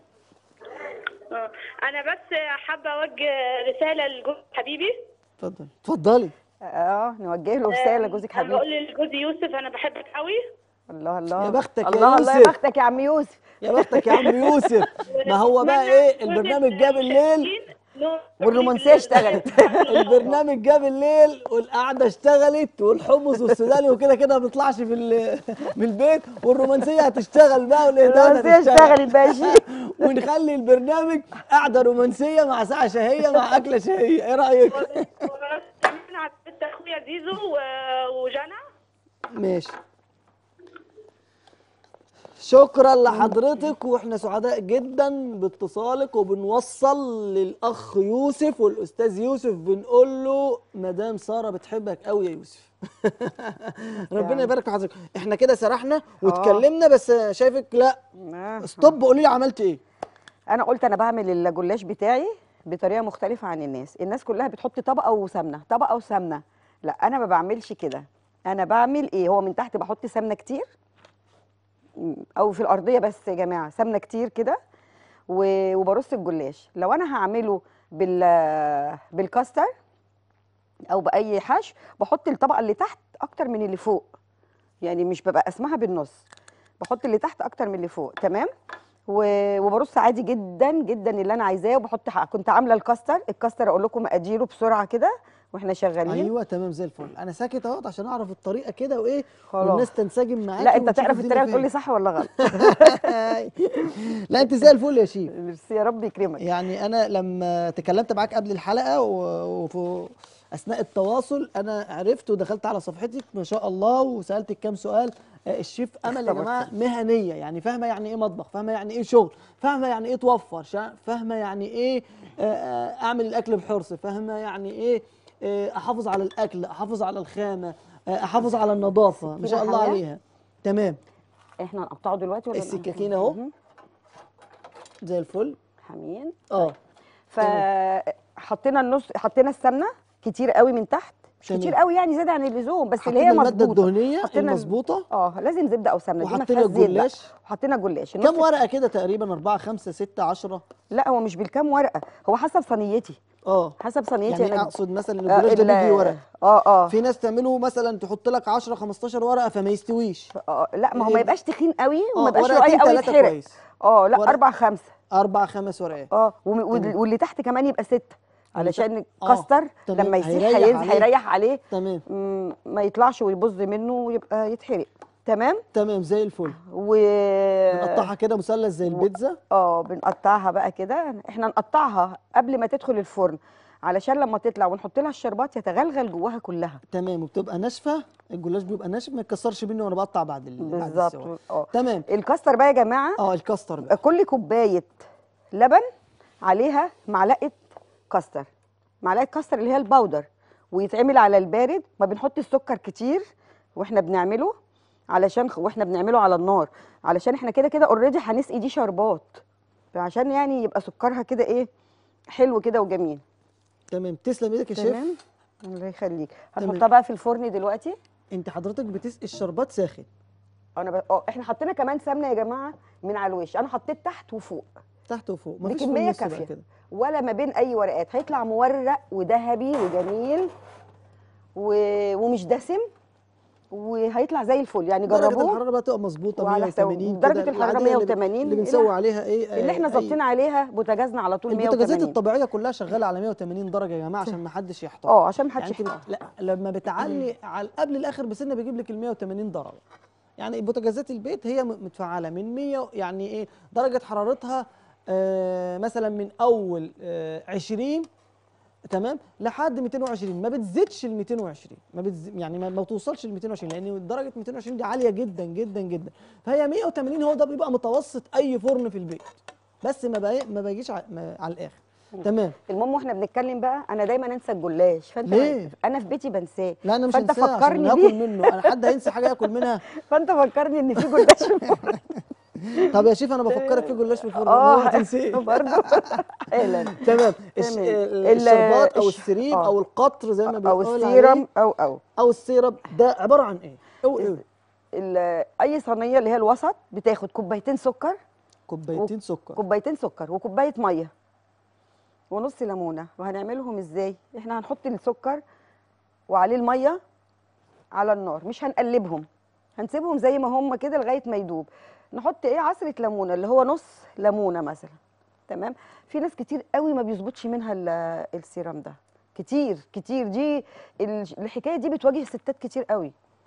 آه. انا بس حابه اوجه رساله لجوز حبيبي اتفضل اتفضلي اه نوجه له رساله لجوزك انا بقول حبيبي لجوزي يوسف انا بحبك قوي الله الله يا بختك يا الله الله يا يوسف. بختك يا عم يوسف يا بختك يا عم يوسف ما هو بقى وأتمنى ايه كل البرنامج جاب الليل المشاهدين له- والرومانسية اشتغلت. البرنامج جاب الليل والقعده اشتغلت والحمص والسوداني وكده كده ما بيطلعش في ال- من البيت والرومانسيه هتشتغل بقى والاهداء الرومانسية اشتغلت بقى يا شيخ. ونخلي البرنامج قعده رومانسيه مع ساعه شهيه مع اكله شهيه ايه رايك وكمان على بنت اخويا زيزو و- وجنى ماشي شكرا لحضرتك واحنا سعداء جدا باتصالك وبنوصل للاخ يوسف والاستاذ يوسف بنقول له مدام ساره بتحبك قوي يا يوسف ربنا يبارك في حضرتك احنا كده سرحنا واتكلمنا بس شايفك لا آه. ستوب قولي لي عملت ايه انا قلت انا بعمل الجلاش بتاعي بطريقه مختلفه عن الناس الناس كلها بتحط طبقه وسمنه طبقه وسمنه لا انا ما بعملش كده انا بعمل ايه هو من تحت بحط سمنه كتير م، او في الارضيه بس يا جماعه سمنه كتير كده و- وبرص الجلاش لو انا هعمله بال بالكاستر او باي حشو بحط الطبقه اللي تحت اكتر من اللي فوق يعني مش ببقى اسمها بالنص بحط اللي تحت اكتر من اللي فوق تمام و- وبرص عادي جدا جدا اللي انا عايزاه وبحط ح- كنت عامله الكاستر الكاستر اقول لكم مقاديره بسرعه كده واحنا شغالين ايوه تمام زي الفل انا ساكت اهوت عشان اعرف الطريقه كده وايه خلاص. والناس تنسجم معاك لا انت تعرف الطريقه تقول لي صح ولا غلط لا انت زي الفل يا شيف ميرسي يا رب يكرمك يعني انا لما تكلمت معاك قبل الحلقه و- وفي اثناء التواصل انا عرفت ودخلت على صفحتك ما شاء الله وسالتك كام سؤال آه، الشيف امل يا جماعه مهنيه يعني فاهمه يعني ايه مطبخ فاهمه يعني ايه شغل فاهمه يعني ايه توفر شا- فاهمه يعني ايه آه، آه، اعمل الاكل بحرص فاهمه يعني ايه آه، احافظ على الاكل احافظ على الخامه آه، احافظ على النظافه ما شاء الله حامية؟ عليها تمام احنا هنقطعه دلوقتي ولا السكاكين نقطعه؟ اهو. مهم. زي الفل حاميين اه فحطينا النص حطينا السمنه كتير قوي من تحت مش تمام. كتير قوي يعني زاد عن اللزوم بس اللي حطينا هي الماده مظبوطه الدهنيه حطينا ال- المظبوطه اه لازم زبده او سمنه دي ما وحطينا فيهاش زيت بقى. الجلاش. وحطينا جلاش كم النص- ورقه كده تقريبا 4 5 6 10 لا هو مش بالكام ورقه هو حسب صينيتي اه حسب صينيتي يعني أنا- اقصد مثلا آه، الجلاش ده ال- بيجي ورق اه اه في ناس تعمله مثلا تحط لك 10 15 ورقه فما يستويش آه، لا ما هو إيه؟ ما يبقاش تخين قوي وما آه، يبقاش ورقتين رقيق قوي تلاتة يتحرق كويس. اه لا ورق- اربع خمسه اربع خمس ورقات اه وم- وال- تمام. واللي تحت كمان يبقى سته علشان آه، الكاستر تمام. لما يسيح هيريح هينزل عليه. هيريح عليه تمام مم، ما يطلعش ويبظ منه ويبقى يتحرق تمام تمام زي الفل و نقطعها كده مثلث زي البيتزا اه بنقطعها بقى كده احنا نقطعها قبل ما تدخل الفرن علشان لما تطلع ونحط لها الشربات يتغلغل جواها كلها تمام وبتبقى ناشفه الجلاش بيبقى ناشف ما يتكسرش مني وانا بقطع بعد ال... بعد السوا. بالظبط اه تمام الكاستر بقى يا جماعه اه الكاستر بقى كل كوبايه لبن عليها معلقه كاستر معلقه كاستر اللي هي الباودر ويتعمل على البارد ما بنحط السكر كتير واحنا بنعمله علشان واحنا بنعمله على النار علشان احنا كده كده اوريدي هنسقي دي شربات عشان يعني يبقى سكرها كده ايه حلو كده وجميل تمام تسلم ايدك يا شيف تمام الله يخليك تمام. هنحطها بقى في الفرن دلوقتي انت حضرتك بتسقي الشربات ساخن انا ب... اه احنا حطينا كمان سمنه يا جماعه من على الوش انا حطيت تحت وفوق تحت وفوق مفيش في بكميه النص بقى كافيه كده ولا ما بين اي ورقات هيطلع مورق وذهبي وجميل و... ومش دسم وهيطلع زي الفل يعني درجة جربوه الحرارة بقى تبقى مظبوطة وعلى حساب- 180 درجة كده، الحرارة العادية اللي ب- 180 اللي إلى- بنسوي عليها ايه اللي احنا آه، أي- ظابطين عليها بوتاجازنا على طول البوتاجازات 180 الطبيعية كلها شغالة على 180 درجة يا جماعة عشان ما حدش يحتار اه عشان يعني محدش انت بت... يحتار لا لما بتعلي على قبل الاخر بسنه بيجيب لك ال 180 درجه يعني بوتاجازات البيت هي م- متفعله من 100 يعني ايه درجه حرارتها آه مثلا من اول آه 20 تمام لحد 220 ما بتزيدش ال 220 ما بتز... يعني ما, ما بتوصلش ل 220 لان درجه 220 دي عاليه جدا جدا جدا فهي 180 هو ده بيبقى متوسط اي فرن في البيت بس ما بقى ما بيجيش ع... ما... على الاخر تمام المهم واحنا بنتكلم بقى انا دايما انسى الجلاش فانت ليه؟ انا في بيتي بنساه لا انا مش فانت هنساه عشان فكرني هاكل بيه منه انا حد هينسى حاجه ياكل منها فانت فكرني ان في جلاش في الفرن. طب يا شيف انا بفكرك في جلاش في الفرن اه ما تنسيه برضه اهلا تمام الش- تمام. ال- ال- الشربات او الش- السريب آه. او القطر زي ما او بيقول السيرم عليه او او او السيرب ده عباره عن ايه؟ او ايه؟ ال- اي صينيه اللي هي الوسط بتاخد كوبايتين سكر كوبايتين سكر كوبايتين سكر وكوبايه ميه ونص ليمونه وهنعملهم ازاي احنا هنحط السكر وعليه الميه على النار مش هنقلبهم هنسيبهم زي ما هم كده لغايه ما يدوب نحط ايه عصره ليمونه اللي هو نص ليمونه مثلا تمام في ناس كتير قوي ما بيظبطش منها ال- السيرم ده كتير كتير دي ال- الحكايه دي بتواجه ستات كتير قوي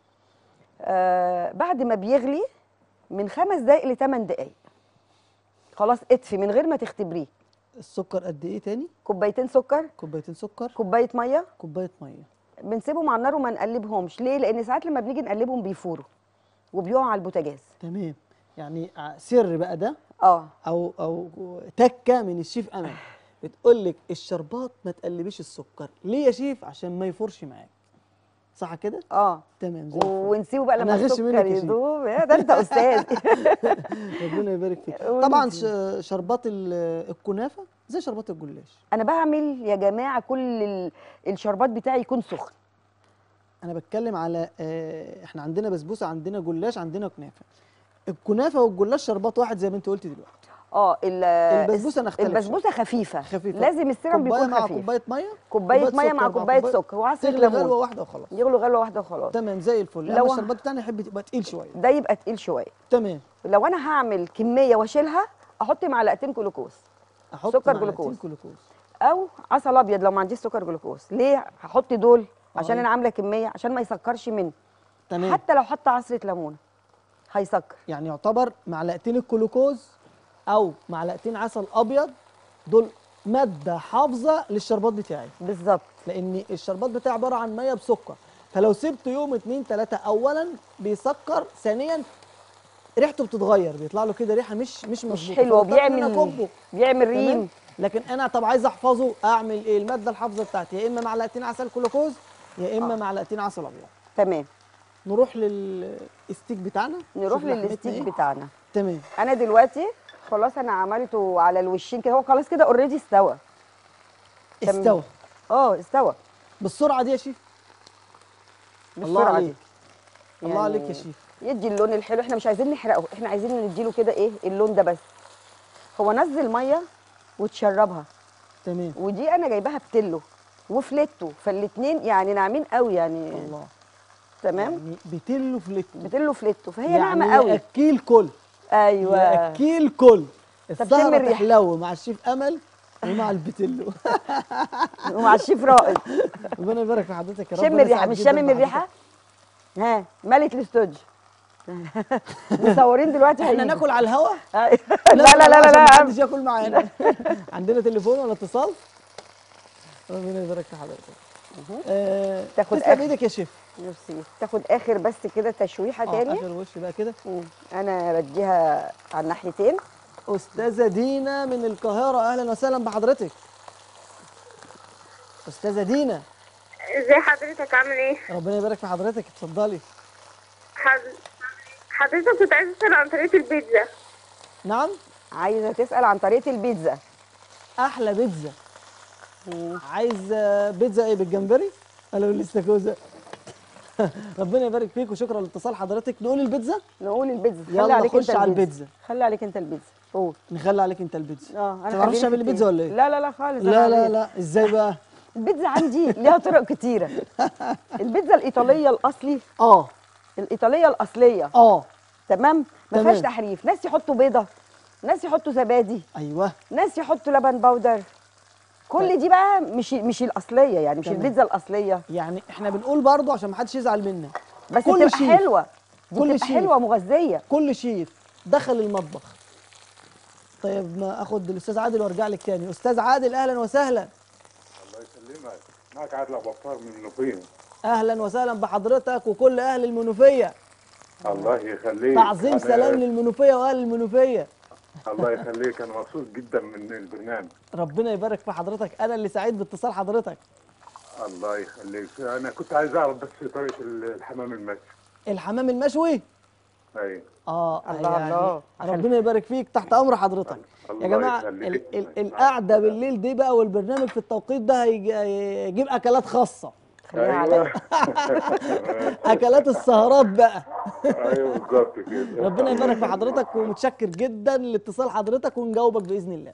آه بعد ما بيغلي من خمس دقايق لثمان دقايق خلاص اطفي من غير ما تختبريه السكر قد ايه تاني؟ كوبايتين سكر كوبايتين سكر كوبايه ميه كوبايه ميه بنسيبهم على النار وما نقلبهمش ليه لان ساعات لما بنيجي نقلبهم بيفوروا وبيقعوا على البوتاجاز تمام يعني ع- سر بقى ده اه او او تكه من الشيف امل بتقول لك الشربات ما تقلبيش السكر ليه يا شيف عشان ما يفورش معاك صح كده اه تمام زي الفل ونسيبه بقى لما أنا هغش منك السكر يا شيف. يدوب يا ده انت استاذ ربنا يبارك فيك قولي طبعا دي. ش- شربات ال- الكنافه زي شربات الجلاش انا بعمل يا جماعه كل ال- الشربات بتاعي يكون سخن انا بتكلم على آه، احنا عندنا بسبوسه عندنا جلاش عندنا كنافه الكنافه والجلاش شربات واحد زي ما انت قلتي دلوقتي اه ال- البسبوسه نختلف البسبوسه خفيفه خفيفه لازم السيرم كوبايه بيكون مع خفيف كوبايه ميه كوبايه ميه مع سكر كوبايه سكر وعصره تغلي غلوه ليمون واحده وخلاص يغلوا غلوه واحده وخلاص تمام زي الفل لو لو ه- الشربات بتاعنا يحب يبقى تقيل شويه ده يبقى تقيل شويه تمام لو انا هعمل كميه واشيلها احط معلقتين جلوكوز احط سكر معلقتين جلوكوز. جلوكوز او عسل ابيض لو ما عنديش سكر جلوكوز ليه هحط دول عشان آه. انا عامله كميه عشان ما يسكرش مني تمام حتى لو حط عصره ليمونه هيسكر يعني يعتبر معلقتين الجلوكوز او معلقتين عسل ابيض دول ماده حافظه للشربات بتاعي بالظبط لان الشربات بتاعي عباره عن ميه بسكر فلو سبته يوم اتنين تلاته اولا بيسكر ثانيا ريحته بتتغير بيطلع له كده ريحه مش مش مش مظبوطه حلوه فبضطر إن أنا وبيعمل أكبه. بيعمل تمام ريم لكن انا طب عايز احفظه اعمل ايه الماده الحافظه بتاعتي يا اما معلقتين عسل جلوكوز يا اما آه. معلقتين عسل ابيض تمام نروح للستيك بتاعنا نروح نشوف لحمتنا للستيك إيه. بتاعنا تمام انا دلوقتي خلاص انا عملته على الوشين كده هو خلاص كده اوريدي استوى تمام. استوى اه استوى بالسرعه دي يا شيف الله بالسرعه عليك دي الله يعني عليك يا شيف يدي اللون الحلو احنا مش عايزين نحرقه احنا عايزين نديله كده ايه اللون ده بس هو نزل ميه وتشربها تمام ودي انا جايباها بتلو وفليتو فالاتنين يعني ناعمين قوي يعني الله تمام يعني بتلو فليتو بتلو فليتو فهي يعني ناعمه قوي اكيل كل ايوه اكيل كل شم السهره الريحة. تحلو مع الشيف امل ومع البتلو ومع الشيف رائد ربنا يبارك في حضرتك يا رب شم أنا الريحه سعيد مش جداً شامم بحضرتك. الريحه ها ملك الاستوديو مصورين دلوقتي احنا هيجوا. ناكل على الهوا لا لا لا لا عشان لا محدش ياكل معانا عندنا تليفون ولا اتصال ربنا يبارك في حضرتك آه تاخد تسلم آخر. ايدك يا شيف ميرسي تاخد اخر بس كده تشويحه اه تاني اخر وش بقى كده مم. انا بديها على الناحيتين استاذه دينا من القاهره اهلا وسهلا بحضرتك استاذه دينا ازي حضرتك عامل ايه؟ ربنا يبارك في حضرتك اتفضلي حض- حضرتك كنت عايزه اسال عن طريقه البيتزا نعم عايزه تسال عن طريقه البيتزا احلى بيتزا عايز آه، بيتزا ايه بالجمبري ولا بالاستاكوزا ربنا يبارك فيك وشكرا لاتصال حضرتك نقول البيتزا نقول البيتزا يلا خلي عليك خش انت على البيتزا البيتزا. خلي عليك انت البيتزا قول نخلي عليك انت البيتزا اه ما تعرفش خليني تعمل في البيتزا ولا ايه لا لا لا خالص أنا لا لا عملت. لا ازاي بقى البيتزا عندي ليها طرق كتيره البيتزا الايطاليه الاصلي اه الايطاليه الاصليه اه تمام ما تمام. فيهاش تحريف ناس يحطوا بيضه ناس يحطوا زبادي ايوه ناس يحطوا لبن باودر كل دي بقى مش مش الاصليه يعني مش تمام. البيتزا الاصليه يعني احنا بنقول برضو عشان ما حدش يزعل منا بس كل بتبقى شيف. حلوه دي كل بتبقى شيف. حلوه مغذيه كل شيف دخل المطبخ طيب ما اخد الاستاذ عادل وارجع لك تاني استاذ عادل اهلا وسهلا الله يسلمك معك عادل ابو عطار من المنوفيه اهلا وسهلا بحضرتك وكل اهل المنوفيه الله يخليك تعظيم أنا- سلام للمنوفيه واهل المنوفيه الله يخليك انا مبسوط جدا من البرنامج ربنا يبارك في حضرتك انا اللي سعيد باتصال حضرتك الله يخليك انا كنت عايز اعرف بس طريقه الحمام المشوي الحمام المشوي ايوه اه الله يعني الله. ربنا يبارك فيك تحت امر حضرتك يا الله جماعه يخليك. ال ال القعده بالليل دي بقى والبرنامج في التوقيت ده هيج- هيجيب اكلات خاصه خليها عليا اكلات السهرات بقى ايوه بالظبط كده ربنا يبارك في حضرتك ومتشكر جدا لاتصال حضرتك ونجاوبك باذن الله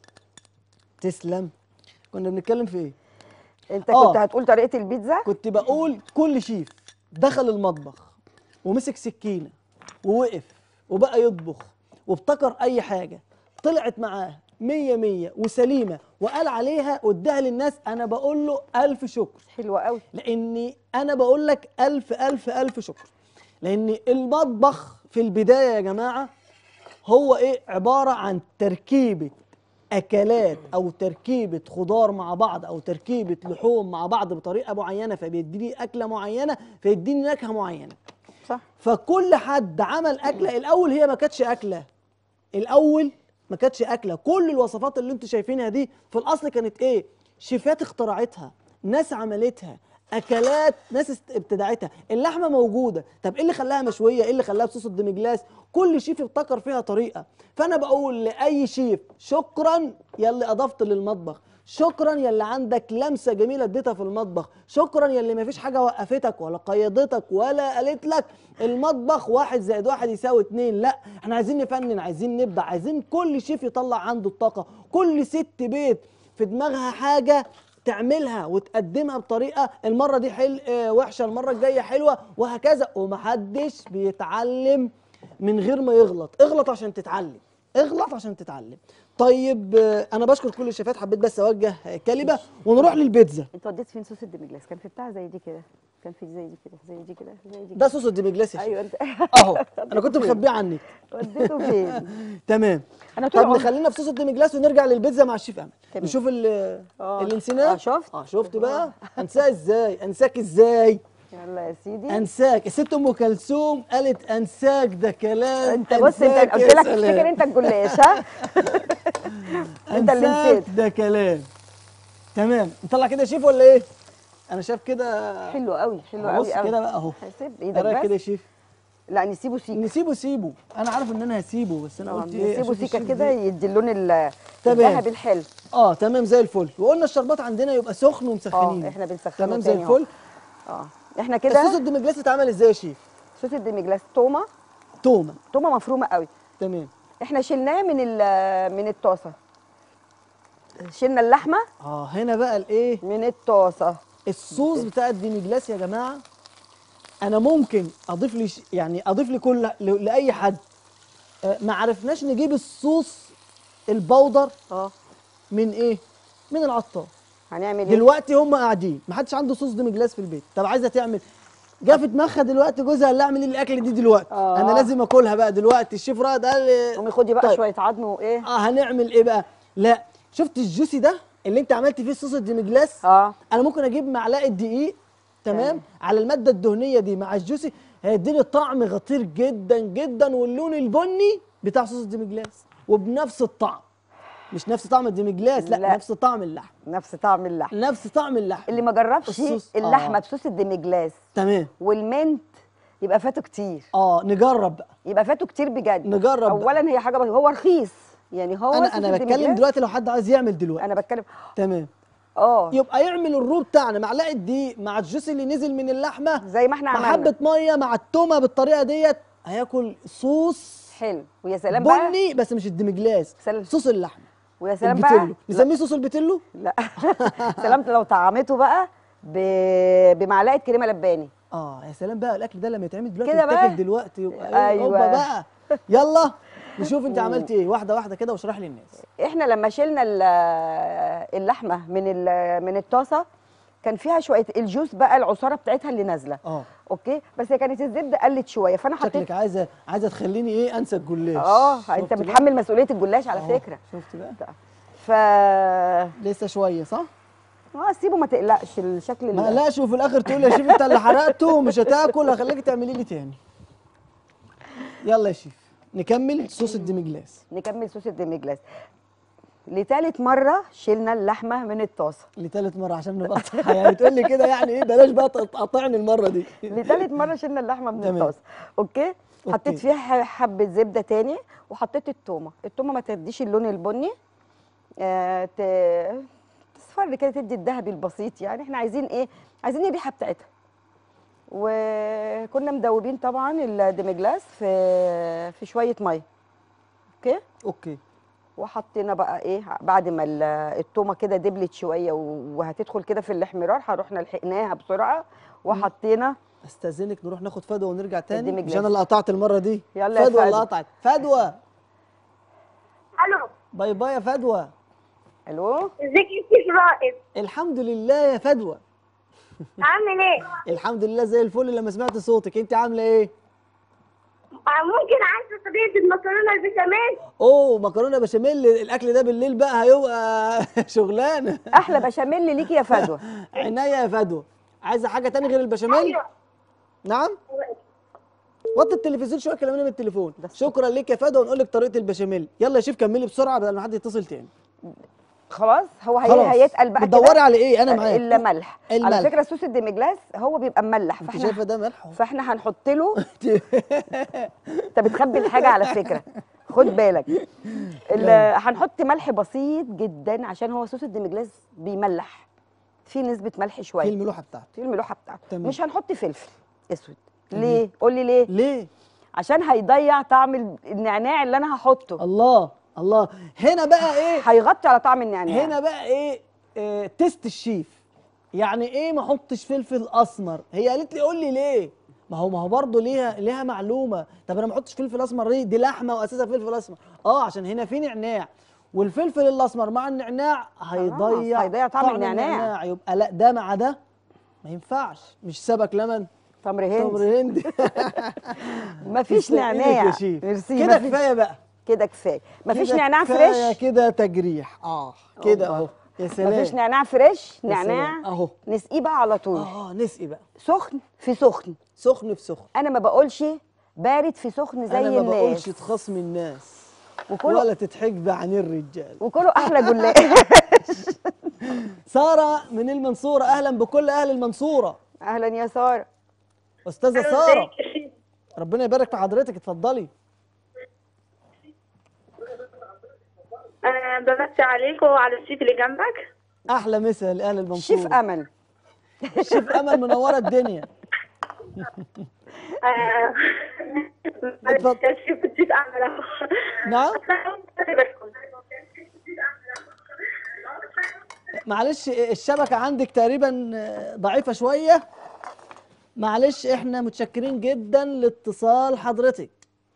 تسلم كنا بنتكلم في ايه انت آه. كنت هتقول طريقه البيتزا كنت بقول كل شيف دخل المطبخ ومسك سكينه ووقف وبقى يطبخ وابتكر اي حاجه طلعت معاه مية مية وسليمة وقال عليها واداها للناس أنا بقول له ألف شكر حلوه قوي لاني انا بقول لك الف الف الف شكر لان المطبخ في البدايه يا جماعه هو ايه عباره عن تركيبه اكلات او تركيبه خضار مع بعض او تركيبه لحوم مع بعض بطريقه معينه فبيديني اكله معينه فيديني نكهه معينه صح فكل حد عمل اكله الاول هي ما كانتش اكله الاول ما كانتش اكله كل الوصفات اللي انتوا شايفينها دي في الاصل كانت ايه شيفات اخترعتها ناس عملتها اكلات ناس است- ابتدعتها اللحمه موجوده طب ايه اللي خلاها مشويه ايه اللي خلاها بصوص الدمجلاس كل شيف ابتكر فيها طريقه فانا بقول لاي شيف شكرا يلي اضفت للمطبخ شكرا يلي عندك لمسه جميله اديتها في المطبخ شكرا يلي ما فيش حاجه وقفتك ولا قيدتك ولا قالت لك المطبخ واحد زائد واحد يساوي اتنين لا احنا عايزين نفنن عايزين نبدع عايزين كل شيف يطلع عنده الطاقه كل ست بيت في دماغها حاجه تعملها وتقدمها بطريقه المره دي حل اه وحشه المره الجايه حلوه وهكذا ومحدش بيتعلم من غير ما يغلط اغلط عشان تتعلم اغلط عشان تتعلم طيب آه، انا بشكر كل الشيفات حبيت بس اوجه آه، كلمه ونروح للبيتزا انت وديت فين صوص الدمجلاس كان في بتاع زي دي كده كان في زي دي كده زي دي كده زي دي ده كده صوص الديمجلاس يا شيف. ايوه انت اهو انا كنت مخبيه عنك وديته فين تمام انا طول طب عمري نخلينا في صوص الديمجلاس ونرجع للبيتزا مع الشيف امل تمام. نشوف ال- آه. اللي نسيناه آه، شفت؟ اه شفت بقى انساه ازاي انساك ازاي يلا يا سيدي انساك الست ام كلثوم قالت انساك ده كلام انت بص انت أنساك قلت يا لك سلام. افتكر انت الجلاش ها انت اللي انساك نسيت ده كلام تمام نطلع كده يا شيف ولا ايه انا شايف كده حلو قوي حلو بص قوي قوي كده بقى اهو هسيب ايه ايدك رايك كده يا بس شيف لا نسيبه سيكه نسيبه سيبه انا عارف ان انا هسيبه بس انا آه، قلت ايه نسيبه أشوف سيكه الشيف كده دي. يدي اللون ال- تمام. الذهبي الحلو اه تمام زي الفل وقلنا الشربات عندنا يبقى سخن ومسخنين اه احنا بنسخنه تمام زي تاني أهو. الفل اه احنا الصوص كده الدمجلاس اتعمل ازاي يا شيف صوص الدمجلاس تومه تومه تومه مفرومه قوي تمام احنا شلناه من ال- من الطاسه شلنا اللحمه اه هنا بقى الايه من الطاسه الصوص بتاع الديمجلاس يا جماعه انا ممكن اضيف لي ش- يعني اضيف لي كل ل- لاي حد آه، ما عرفناش نجيب الصوص البودر اه من ايه من العطار هنعمل ايه دلوقتي هم قاعدين ما حدش عنده صوص ديمجلاس في البيت طب عايزه تعمل جه في دماغها دلوقتي جوزها قال لها اعملي لي الاكل دي دلوقتي آه. انا لازم اكلها بقى دلوقتي الشيف رائد قال لي قومي خدي بقى طيب. شويه عظم وايه اه هنعمل ايه بقى لا شفت الجوسي ده اللي انت عملت فيه الصوص الديمجلاس اه انا ممكن اجيب معلقه دقيق تمام تمام. على الماده الدهنيه دي مع الجوسي هيديني طعم خطير جدا جدا واللون البني بتاع صوص الديمجلاس وبنفس الطعم مش نفس طعم الديمجلاس لا, لا. نفس طعم اللحم نفس طعم اللحم نفس طعم اللحم اللي ما جربش الصوص- اللحمه آه. بصوص الدمجلاس تمام والمنت يبقى فاته كتير اه نجرب بقى يبقى فاته كتير بجد نجرب بقى. اولا هي حاجه بس هو رخيص يعني هو انا صوص انا بتكلم الدمجلاس- دلوقتي لو حد عايز يعمل دلوقتي انا بتكلم تمام اه يبقى يعمل الرو بتاعنا معلقه دقيق مع الجوس اللي نزل من اللحمه زي ما احنا مع عملنا حبه ميه مع التومه بالطريقه ديت هياكل صوص حلو ويا سلام بقى بني بس مش الدمجلاس سلام. صوص اللحمه ويا سلام بقى البتلو نسميه صوص البتلو لا سلام لو طعمته بقى ب... بمعلقه كريمه لباني اه يا سلام بقى الاكل ده لما يتعمل دلوقتي كده بقى. يتاكل دلوقتي يبقى ايه أيوة. هوبا بقى يلا نشوف انت عملت ايه واحده واحده كده واشرح لي الناس احنا لما شلنا ال- اللحمه من ال- من الطاسه كان فيها شويه الجوس بقى العصاره بتاعتها اللي نازله اه اوكي بس هي كانت الزبده قلت شويه فانا حطيت شكلك عايزه عايزه تخليني ايه انسى الجلاش اه شفت انت بقى؟ متحمل مسؤوليه الجلاش على أهو، فكره شفت بقى ف لسه شويه صح اه سيبه ما تقلقش الشكل ما اللي قلقش وفي الاخر تقول يا شيف انت اللي حرقته ومش هتاكل هخليكي تعملي لي تاني يلا يا شيف نكمل صوص الديمجلاس نكمل صوص الدمجلاس لتالت مره شلنا اللحمه من الطاسه لتالت مره عشان نبقى صح يعني تقول لي كده يعني ايه بلاش بقى تقطعني المره دي لتالت مره شلنا اللحمه من تمام. الطاسه اوكي حطيت أوكي. فيها ح- حبه زبده تاني وحطيت التومه التومه ما تديش اللون البني آه ت- تصفر كده تدي الذهبي البسيط يعني احنا عايزين ايه عايزين الريحه بتاعتها وكنا مدوبين طبعا الدمجلاس في في شويه ميه اوكي اوكي وحطينا بقى ايه بعد ما ال- التومه كده دبلت شويه و- وهتدخل كده في الاحمرار هروحنا لحقناها بسرعه وحطينا استاذنك نروح ناخد فدوى ونرجع تاني الديمجلاس. مش انا اللي قطعت المره دي يلا يا فدوى اللي فدوى. قطعت فدوى الو باي باي يا فدوى الو ازيك يا سيف رائد الحمد لله يا فدوى عامل ايه؟ الحمد لله زي الفل لما سمعت صوتك انت عامله ايه آه، ممكن عايزه طريقه المكرونه البشاميل اوه مكرونه بشاميل الاكل ده بالليل بقى هيبقى شغلانه احلى بشاميل ليكي يا فدوى عينيا يا فدوى عايزه حاجه تاني غير البشاميل ايوه نعم وطي التلفزيون شويه كلمينا من التليفون شكرا ليك يا فدوى ونقول لك طريقه البشاميل يلا يا شيف كملي بسرعه بدل ما حد يتصل تاني خلاص هو هي خلاص. هيتقل بقى بتدوري كده على ايه انا معاك الا ملح الملح. على فكره صوص الدمجلاس هو بيبقى مملح انت شايفه فاحنا ده ملح فاحنا هنحط له انت بتخبي الحاجه على فكره خد بالك ال- هنحط ملح بسيط جدا عشان هو صوص الدمجلاس بيملح في نسبه ملح في شويه الملوحه بتاعته في الملوحه بتاعته تمام. مش هنحط فلفل اسود ليه قول لي ليه ليه عشان هيضيع طعم ال- النعناع اللي انا هحطه الله الله هنا بقى ايه هيغطي على طعم النعناع هنا بقى ايه, إيه تيست الشيف يعني ايه ما احطش فلفل اسمر هي قالت لي قول لي ليه ما هو ما هو برضه ليها ليها معلومه طب انا ما احطش فلفل اسمر ليه دي لحمه واساسها فلفل اسمر اه عشان هنا في نعناع والفلفل الاسمر مع النعناع هيضيع هيضيع طعم النعناع. يبقى لا ده مع ده ما ينفعش مش سبك لمن تمر هند تمر هندي مفيش تسلم إيدك نعناع يا شيف. ميرسي، كده مفيش- كفايه بقى كده كفايه مفيش كده نعناع كفاية فريش كده تجريح اه كده الله. اهو يا سلام مفيش نعناع فريش يا نعناع سلام. اهو نسقيه بقى على طول اه نسقي بقى سخن في سخن سخن في سخن انا ما بقولش بارد في سخن زي انا ما بقولش الناس تخصم الناس وكله ولا تتحجب عن الرجال وكله احلى جلاش ساره من المنصوره اهلا بكل اهل المنصوره اهلا يا ساره استاذه ألو، ساره ازيك يا شيخ؟ ربنا يبارك في حضرتك اتفضلي أه بمسي عليك وعلى الشيف اللي جنبك احلى مسا لاهل المنصوره شيف امل شيف امل منوره الدنيا آه، اتفضل. يا شيخ الشيف أعمل أهو. نعم بسكن. معلش الشبكه عندك تقريبا ضعيفه شويه معلش احنا متشكرين جدا لاتصال حضرتك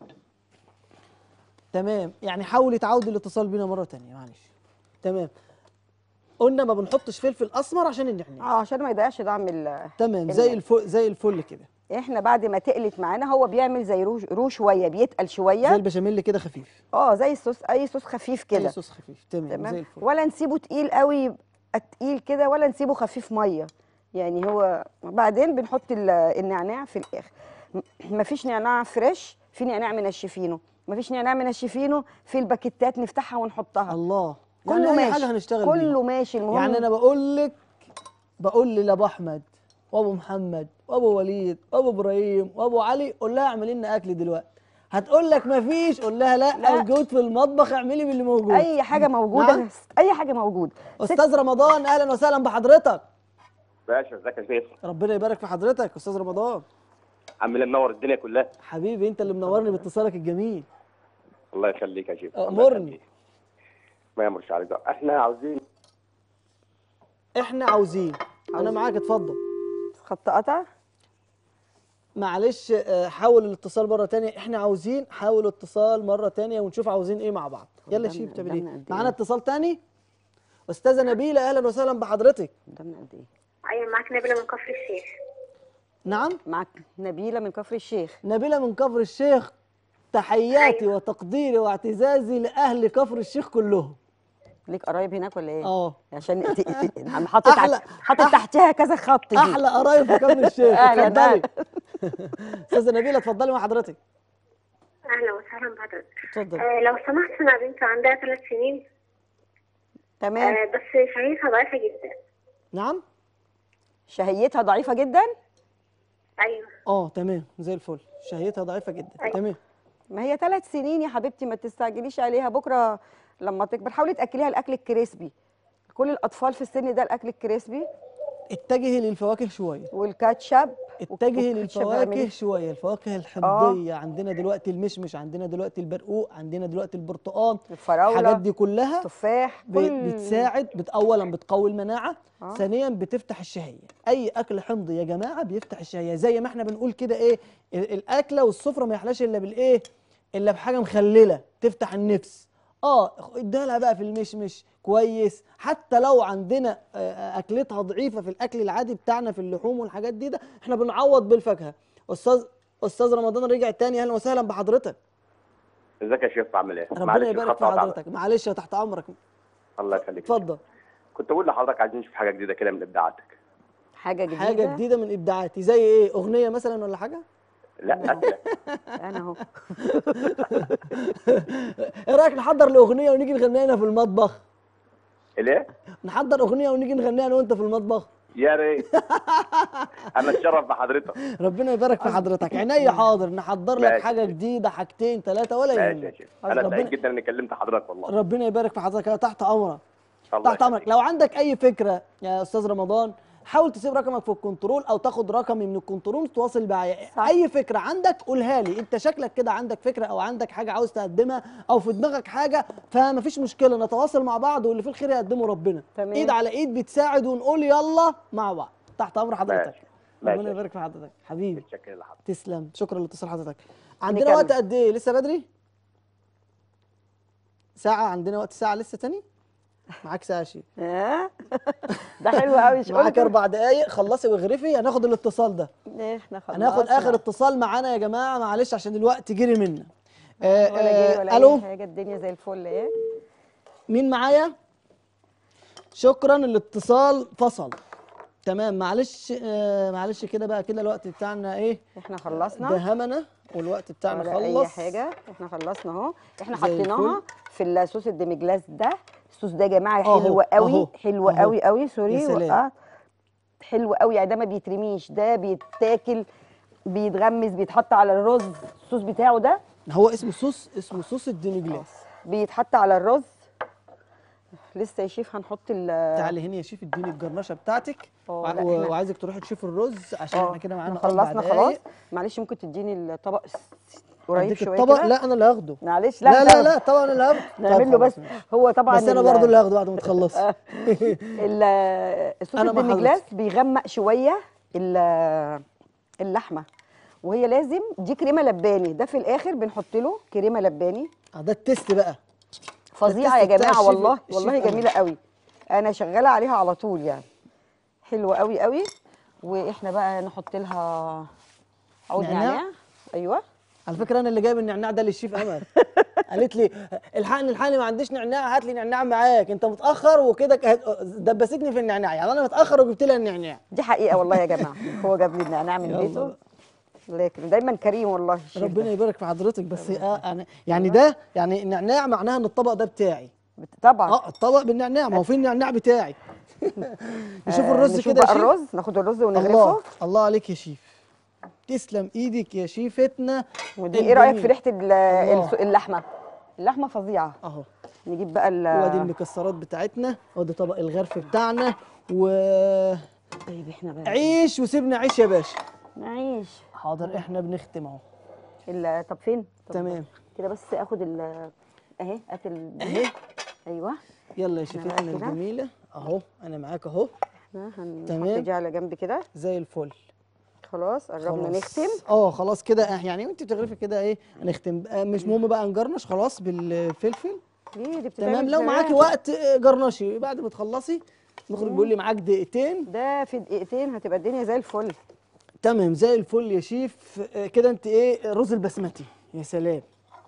تمام يعني حاولي تعودي الاتصال بينا مره تانية معلش تمام قلنا ما بنحطش فلفل اسمر عشان النعناع اه عشان ما يضيعش طعم ال تمام زي الفل زي الفل كده احنا بعد ما تقلت معانا هو بيعمل زي روش رو شويه بيتقل زي شويه البشاميل كده خفيف اه زي الصوص اي صوص خفيف كده كده صوص خفيف تمام زي تمام الفل ولا نسيبه تقيل قوي يبقى تقيل كده ولا نسيبه خفيف ميه يعني هو بعدين بنحط ال- النعناع في الاخر م- مفيش نعناع فريش في نعناع منشفينه مفيش نعناع منشفينه في الباكيتات نفتحها ونحطها الله كله يعني اي ماشي حاجه هنشتغل بيها كله ماشي المهم يعني انا بقول لك بقول لابو احمد وابو محمد وابو وليد وابو ابراهيم وابو علي قول لها اعملي لنا اكل دلوقتي هتقول لك مفيش قول لها لا, لا. موجود في المطبخ اعملي باللي موجود اي حاجه موجوده نعم. اي حاجه موجوده ست- استاذ رمضان اهلا وسهلا بحضرتك باشا ازيك يا شيخ ربنا يبارك في حضرتك استاذ رمضان عمال منور الدنيا كلها حبيبي انت اللي منورني باتصالك الجميل الله يخليك يا شيخ الله أمرني. يخليك. ما يمرش عليك احنا عاوزين احنا عاوزين انا عاوزين. معاك اتفضل خط قطع معلش آه، حاول الاتصال مره تانية احنا عاوزين حاول اتصال مره تانية ونشوف عاوزين ايه مع بعض يلا قدامنا- شيف تعمل قدامنا ايه قد إيه؟ معانا اتصال تاني استاذه نبيله اهلا وسهلا بحضرتك قدامنا قد ايه أيوة معاك نبيلة من كفر الشيخ نعم معاك نبيله من كفر الشيخ نبيله من كفر الشيخ تحياتي أيوة. وتقديري واعتزازي لاهل كفر الشيخ كلهم ليك قرايب هناك ولا ايه اه عشان ت- ت- عم حاطط أحلى- تحت- حاطط تحتها كذا خط دي احلى قرايب في كفر الشيخ أهلاً، اتفضلي استاذه نبيله اتفضلي مع حضرتك أهلا وسهلا بحضرتك اتفضلي آه لو سمحت أنا بنت عندها ثلاث سنين تمام آه بس شهيتها ضعيفة جدا نعم شهيتها ضعيفه جدا أيوة اه تمام زي الفل شهيتها ضعيفه جدا أيوة. تمام ما هي ثلاث سنين يا حبيبتي ما تستعجليش عليها بكره لما تكبر حاولي تاكليها الاكل الكريسبي كل الاطفال في السن ده الاكل الكريسبي اتجهي للفواكه شويه والكاتشب اتجهي والكاتشب للفواكه اعملي. شويه الفواكه الحمضيه عندنا دلوقتي المشمش عندنا دلوقتي البرقوق عندنا دلوقتي البرتقال الفراولة، الحاجات دي كلها تفاح ب- كل بتساعد بت اولا بتقوي المناعه آه. ثانيا بتفتح الشهيه اي اكل حمضي يا جماعه بيفتح الشهيه زي ما احنا بنقول كده ايه ال- الاكله والسفره ما يحلاش الا بالايه الا بحاجه مخلله تفتح النفس اه اديها لها بقى في المشمش كويس حتى لو عندنا آه، اكلتها ضعيفه في الاكل العادي بتاعنا في اللحوم والحاجات دي ده احنا بنعوض بالفاكهه استاذ استاذ رمضان رجع تاني اهلا وسهلا بحضرتك ازيك يا شيخ عامل ايه ربنا يبارك في الخط قطع. حضرتك معلش يا تحت امرك الله يخليك اتفضل كنت اقول لحضرتك عايزين نشوف حاجه جديده كده من ابداعاتك حاجه جديده حاجه جديده من ابداعاتي زي ايه اغنيه مثلا ولا حاجه لا اكله انا اهو ايه رايك نحضر الاغنيه ونيجي نغنيها هنا في المطبخ ليه نحضر اغنيه ونيجي نغنيها انا وانت في المطبخ يا ريت انا اتشرف بحضرتك ربنا يبارك في حضرتك عينيا حاضر نحضر لك ماشي. حاجه جديده حاجتين ثلاثه ولا ماشي يا يهمك شيخ انا ربنا- سعيد جدا اني كلمت حضرتك والله ربنا يبارك في حضرتك انا تحت امرك الله تحت امرك يخليك. لو عندك اي فكره يا استاذ رمضان حاول تسيب رقمك في الكنترول او تاخد رقمي من الكنترول تواصل معايا صح. اي فكره عندك قولها لي انت شكلك كده عندك فكره او عندك حاجه عاوز تقدمها او في دماغك حاجه فمفيش مشكله نتواصل مع بعض واللي في الخير يقدمه ربنا تمام. ايد على ايد بتساعد ونقول يلا مع بعض تحت امر حضرتك ماشي. ماشي. ربنا يبارك في حضرتك حبيبي متشكر لحضرتك تسلم شكرا لاتصال حضرتك عندنا نكمل. وقت قد ايه لسه بدري ساعه عندنا وقت ساعه لسه تاني معاك ساعه يا شيف ها ده حلو قوي مش معاك قلت اربع دقايق خلصي واغرفي هناخد الاتصال ده احنا خلاص هناخد اخر اتصال معانا يا جماعه معلش عشان الوقت جري منا آه ولا جري ولا آه الو اي حاجه الدنيا زي الفل ايه مين معايا شكرا الاتصال فصل تمام معلش آه معلش كده بقى كده الوقت بتاعنا ايه احنا خلصنا دهمنا والوقت بتاعنا ولا خلص اي حاجه احنا خلصنا اهو احنا زي حطيناها الفل. في الصوص الديمجلاس ده الصوص ده يا جماعه أهو، حلو قوي أهو، حلو أهو. قوي قوي سوري يا سلام. وقع. حلو قوي يعني ده ما بيترميش ده بيتاكل بيتغمس بيتحط على الرز الصوص بتاعه ده هو اسمه صوص اسمه صوص الدينجلاس بيتحط على الرز لسه يا شيف هنحط ال تعالي هنا يا شيف اديني الجرنشه بتاعتك اه، وع- لا، و- إحنا- وعايزك تروحي تشوفي الرز عشان اه، احنا كده معانا إحنا اربع خلصنا دقايق خلاص معلش ممكن تديني الطبق س- قريب اديك شويه الطبق كده لا انا اللي هاخده معلش لا لا طبعا. لا طبعا انا اللي هاخده نعمل طيب له بس خلاص ماشي. هو طبعا بس انا ال- برضو اللي هاخده بعد ما تخلصي ال- الصوص أنا مع الديمجلاس بيغمق شويه ال- اللحمه وهي لازم دي كريمه لباني ده في الاخر بنحط له كريمه لباني اه ده التست بقى فظيعه يا التست بتاع جماعه الشيف- والله الشيف والله أمل. جميله قوي انا شغاله عليها على طول يعني حلوه قوي قوي واحنا بقى نحط لها عود نعناع؟ نعناع ايوه على فكره انا اللي جايب النعناع ده للشيف امل قالت لي الحقني الحقني ما عنديش نعناع هات لي نعناع معاك انت متاخر وكده ك- دبستني في النعناع يعني انا متاخر وجبت لها النعناع دي حقيقه والله يا جماعه هو جاب لي النعناع من يلا بيته بقى. لكن دايما كريم والله الشيف ربنا ده. يبارك في حضرتك بس آه يعني يعني ده يعني النعناع معناها ان الطبق ده بتاعي بت- طبعا اه الطبق بالنعناع ما هو في النعناع بتاعي نشوف آه، الرز نشوف كده يا بقى شيف الرز ناخد الرز الله ونغرفه الله عليك يا شيف تسلم ايدك يا شيفتنا ودي ايه رايك في الجميلة. ريحه ال- الله. الس- اللحمه اللحمه فظيعه اهو نجيب بقى ال وادي المكسرات بتاعتنا وادي طبق الغرف بتاعنا و طيب احنا بقى عيش وسيبنا عيش يا باشا نعيش حاضر احنا بنختم اهو ال- طب فين طب تمام. كده بس اخد ال اهي هات ال اهي ايوه يلا يا بقى شيفتنا كده. الجميله اهو انا معاك اهو احنا هنحط تمام. دي على جنب كده زي الفل خلاص قربنا خلاص. نختم اه خلاص كده اه يعني وانت بتغرفي كده ايه نختم آه، مش مهم بقى نجرنش خلاص بالفلفل ليه دي بتتعمل تمام لو في- معاكي وقت آه، جرنشي بعد ما تخلصي المخرج بيقول لي معاك دقيقتين ده في دقيقتين هتبقى الدنيا زي الفل تمام زي الفل يا شيف آه، كده انت ايه رز البسمتي يا سلام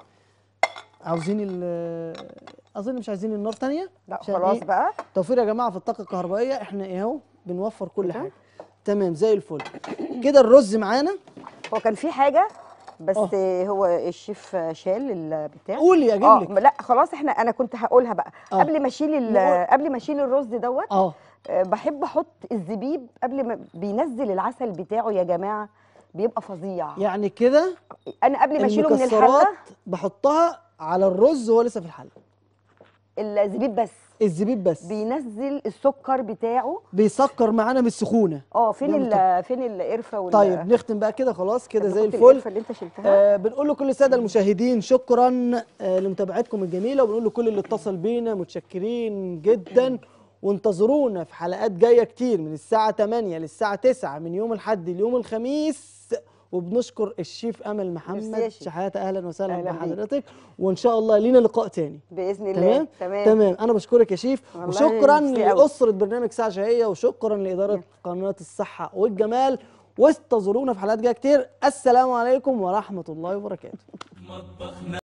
عاوزين ال اظن مش عايزين النار تانية لا عشان خلاص إيه؟ بقى توفير يا جماعه في الطاقه الكهربائيه احنا ايه اهو بنوفر كل كده؟ حاجه تمام زي الفل كده الرز معانا هو كان في حاجه بس آه. هو الشيف شال البتاع قولي اجيب اه لك لا خلاص احنا انا كنت هقولها بقى آه. قبل ما اشيل ال- نقول- قبل ما اشيل الرز دوت اه آه، بحب احط الزبيب قبل ما بينزل العسل بتاعه يا جماعه بيبقى فظيع يعني كده انا قبل ما اشيله من المكسرات الحله بحطها على الرز وهو لسه في الحله الزبيب بس الزبيب بس بينزل السكر بتاعه بيسكر معانا من السخونه اه فين جامد ال فين القرفه وال طيب نختم بقى كده خلاص كده طب زي نحط الفل القرفه اللي انت شلتها آه بنقول لكل الساده المشاهدين شكرا آه لمتابعتكم الجميله وبنقول لكل اللي اتصل بينا متشكرين جدا وانتظرونا في حلقات جايه كتير من الساعه 8 للساعه 9 من يوم الاحد ليوم الخميس وبنشكر الشيف امل ميرسي محمد يا شيف. شحاته اهلا وسهلا أهلا بيك. بحضرتك وان شاء الله لينا لقاء تاني باذن الله تمام تمام تمام انا بشكرك يا شيف والله وشكرا ميرسي أوي. لاسره برنامج ساعه شهيه وشكرا لاداره قناه الصحه والجمال وانتظرونا في حلقات جايه كتير السلام عليكم ورحمه الله وبركاته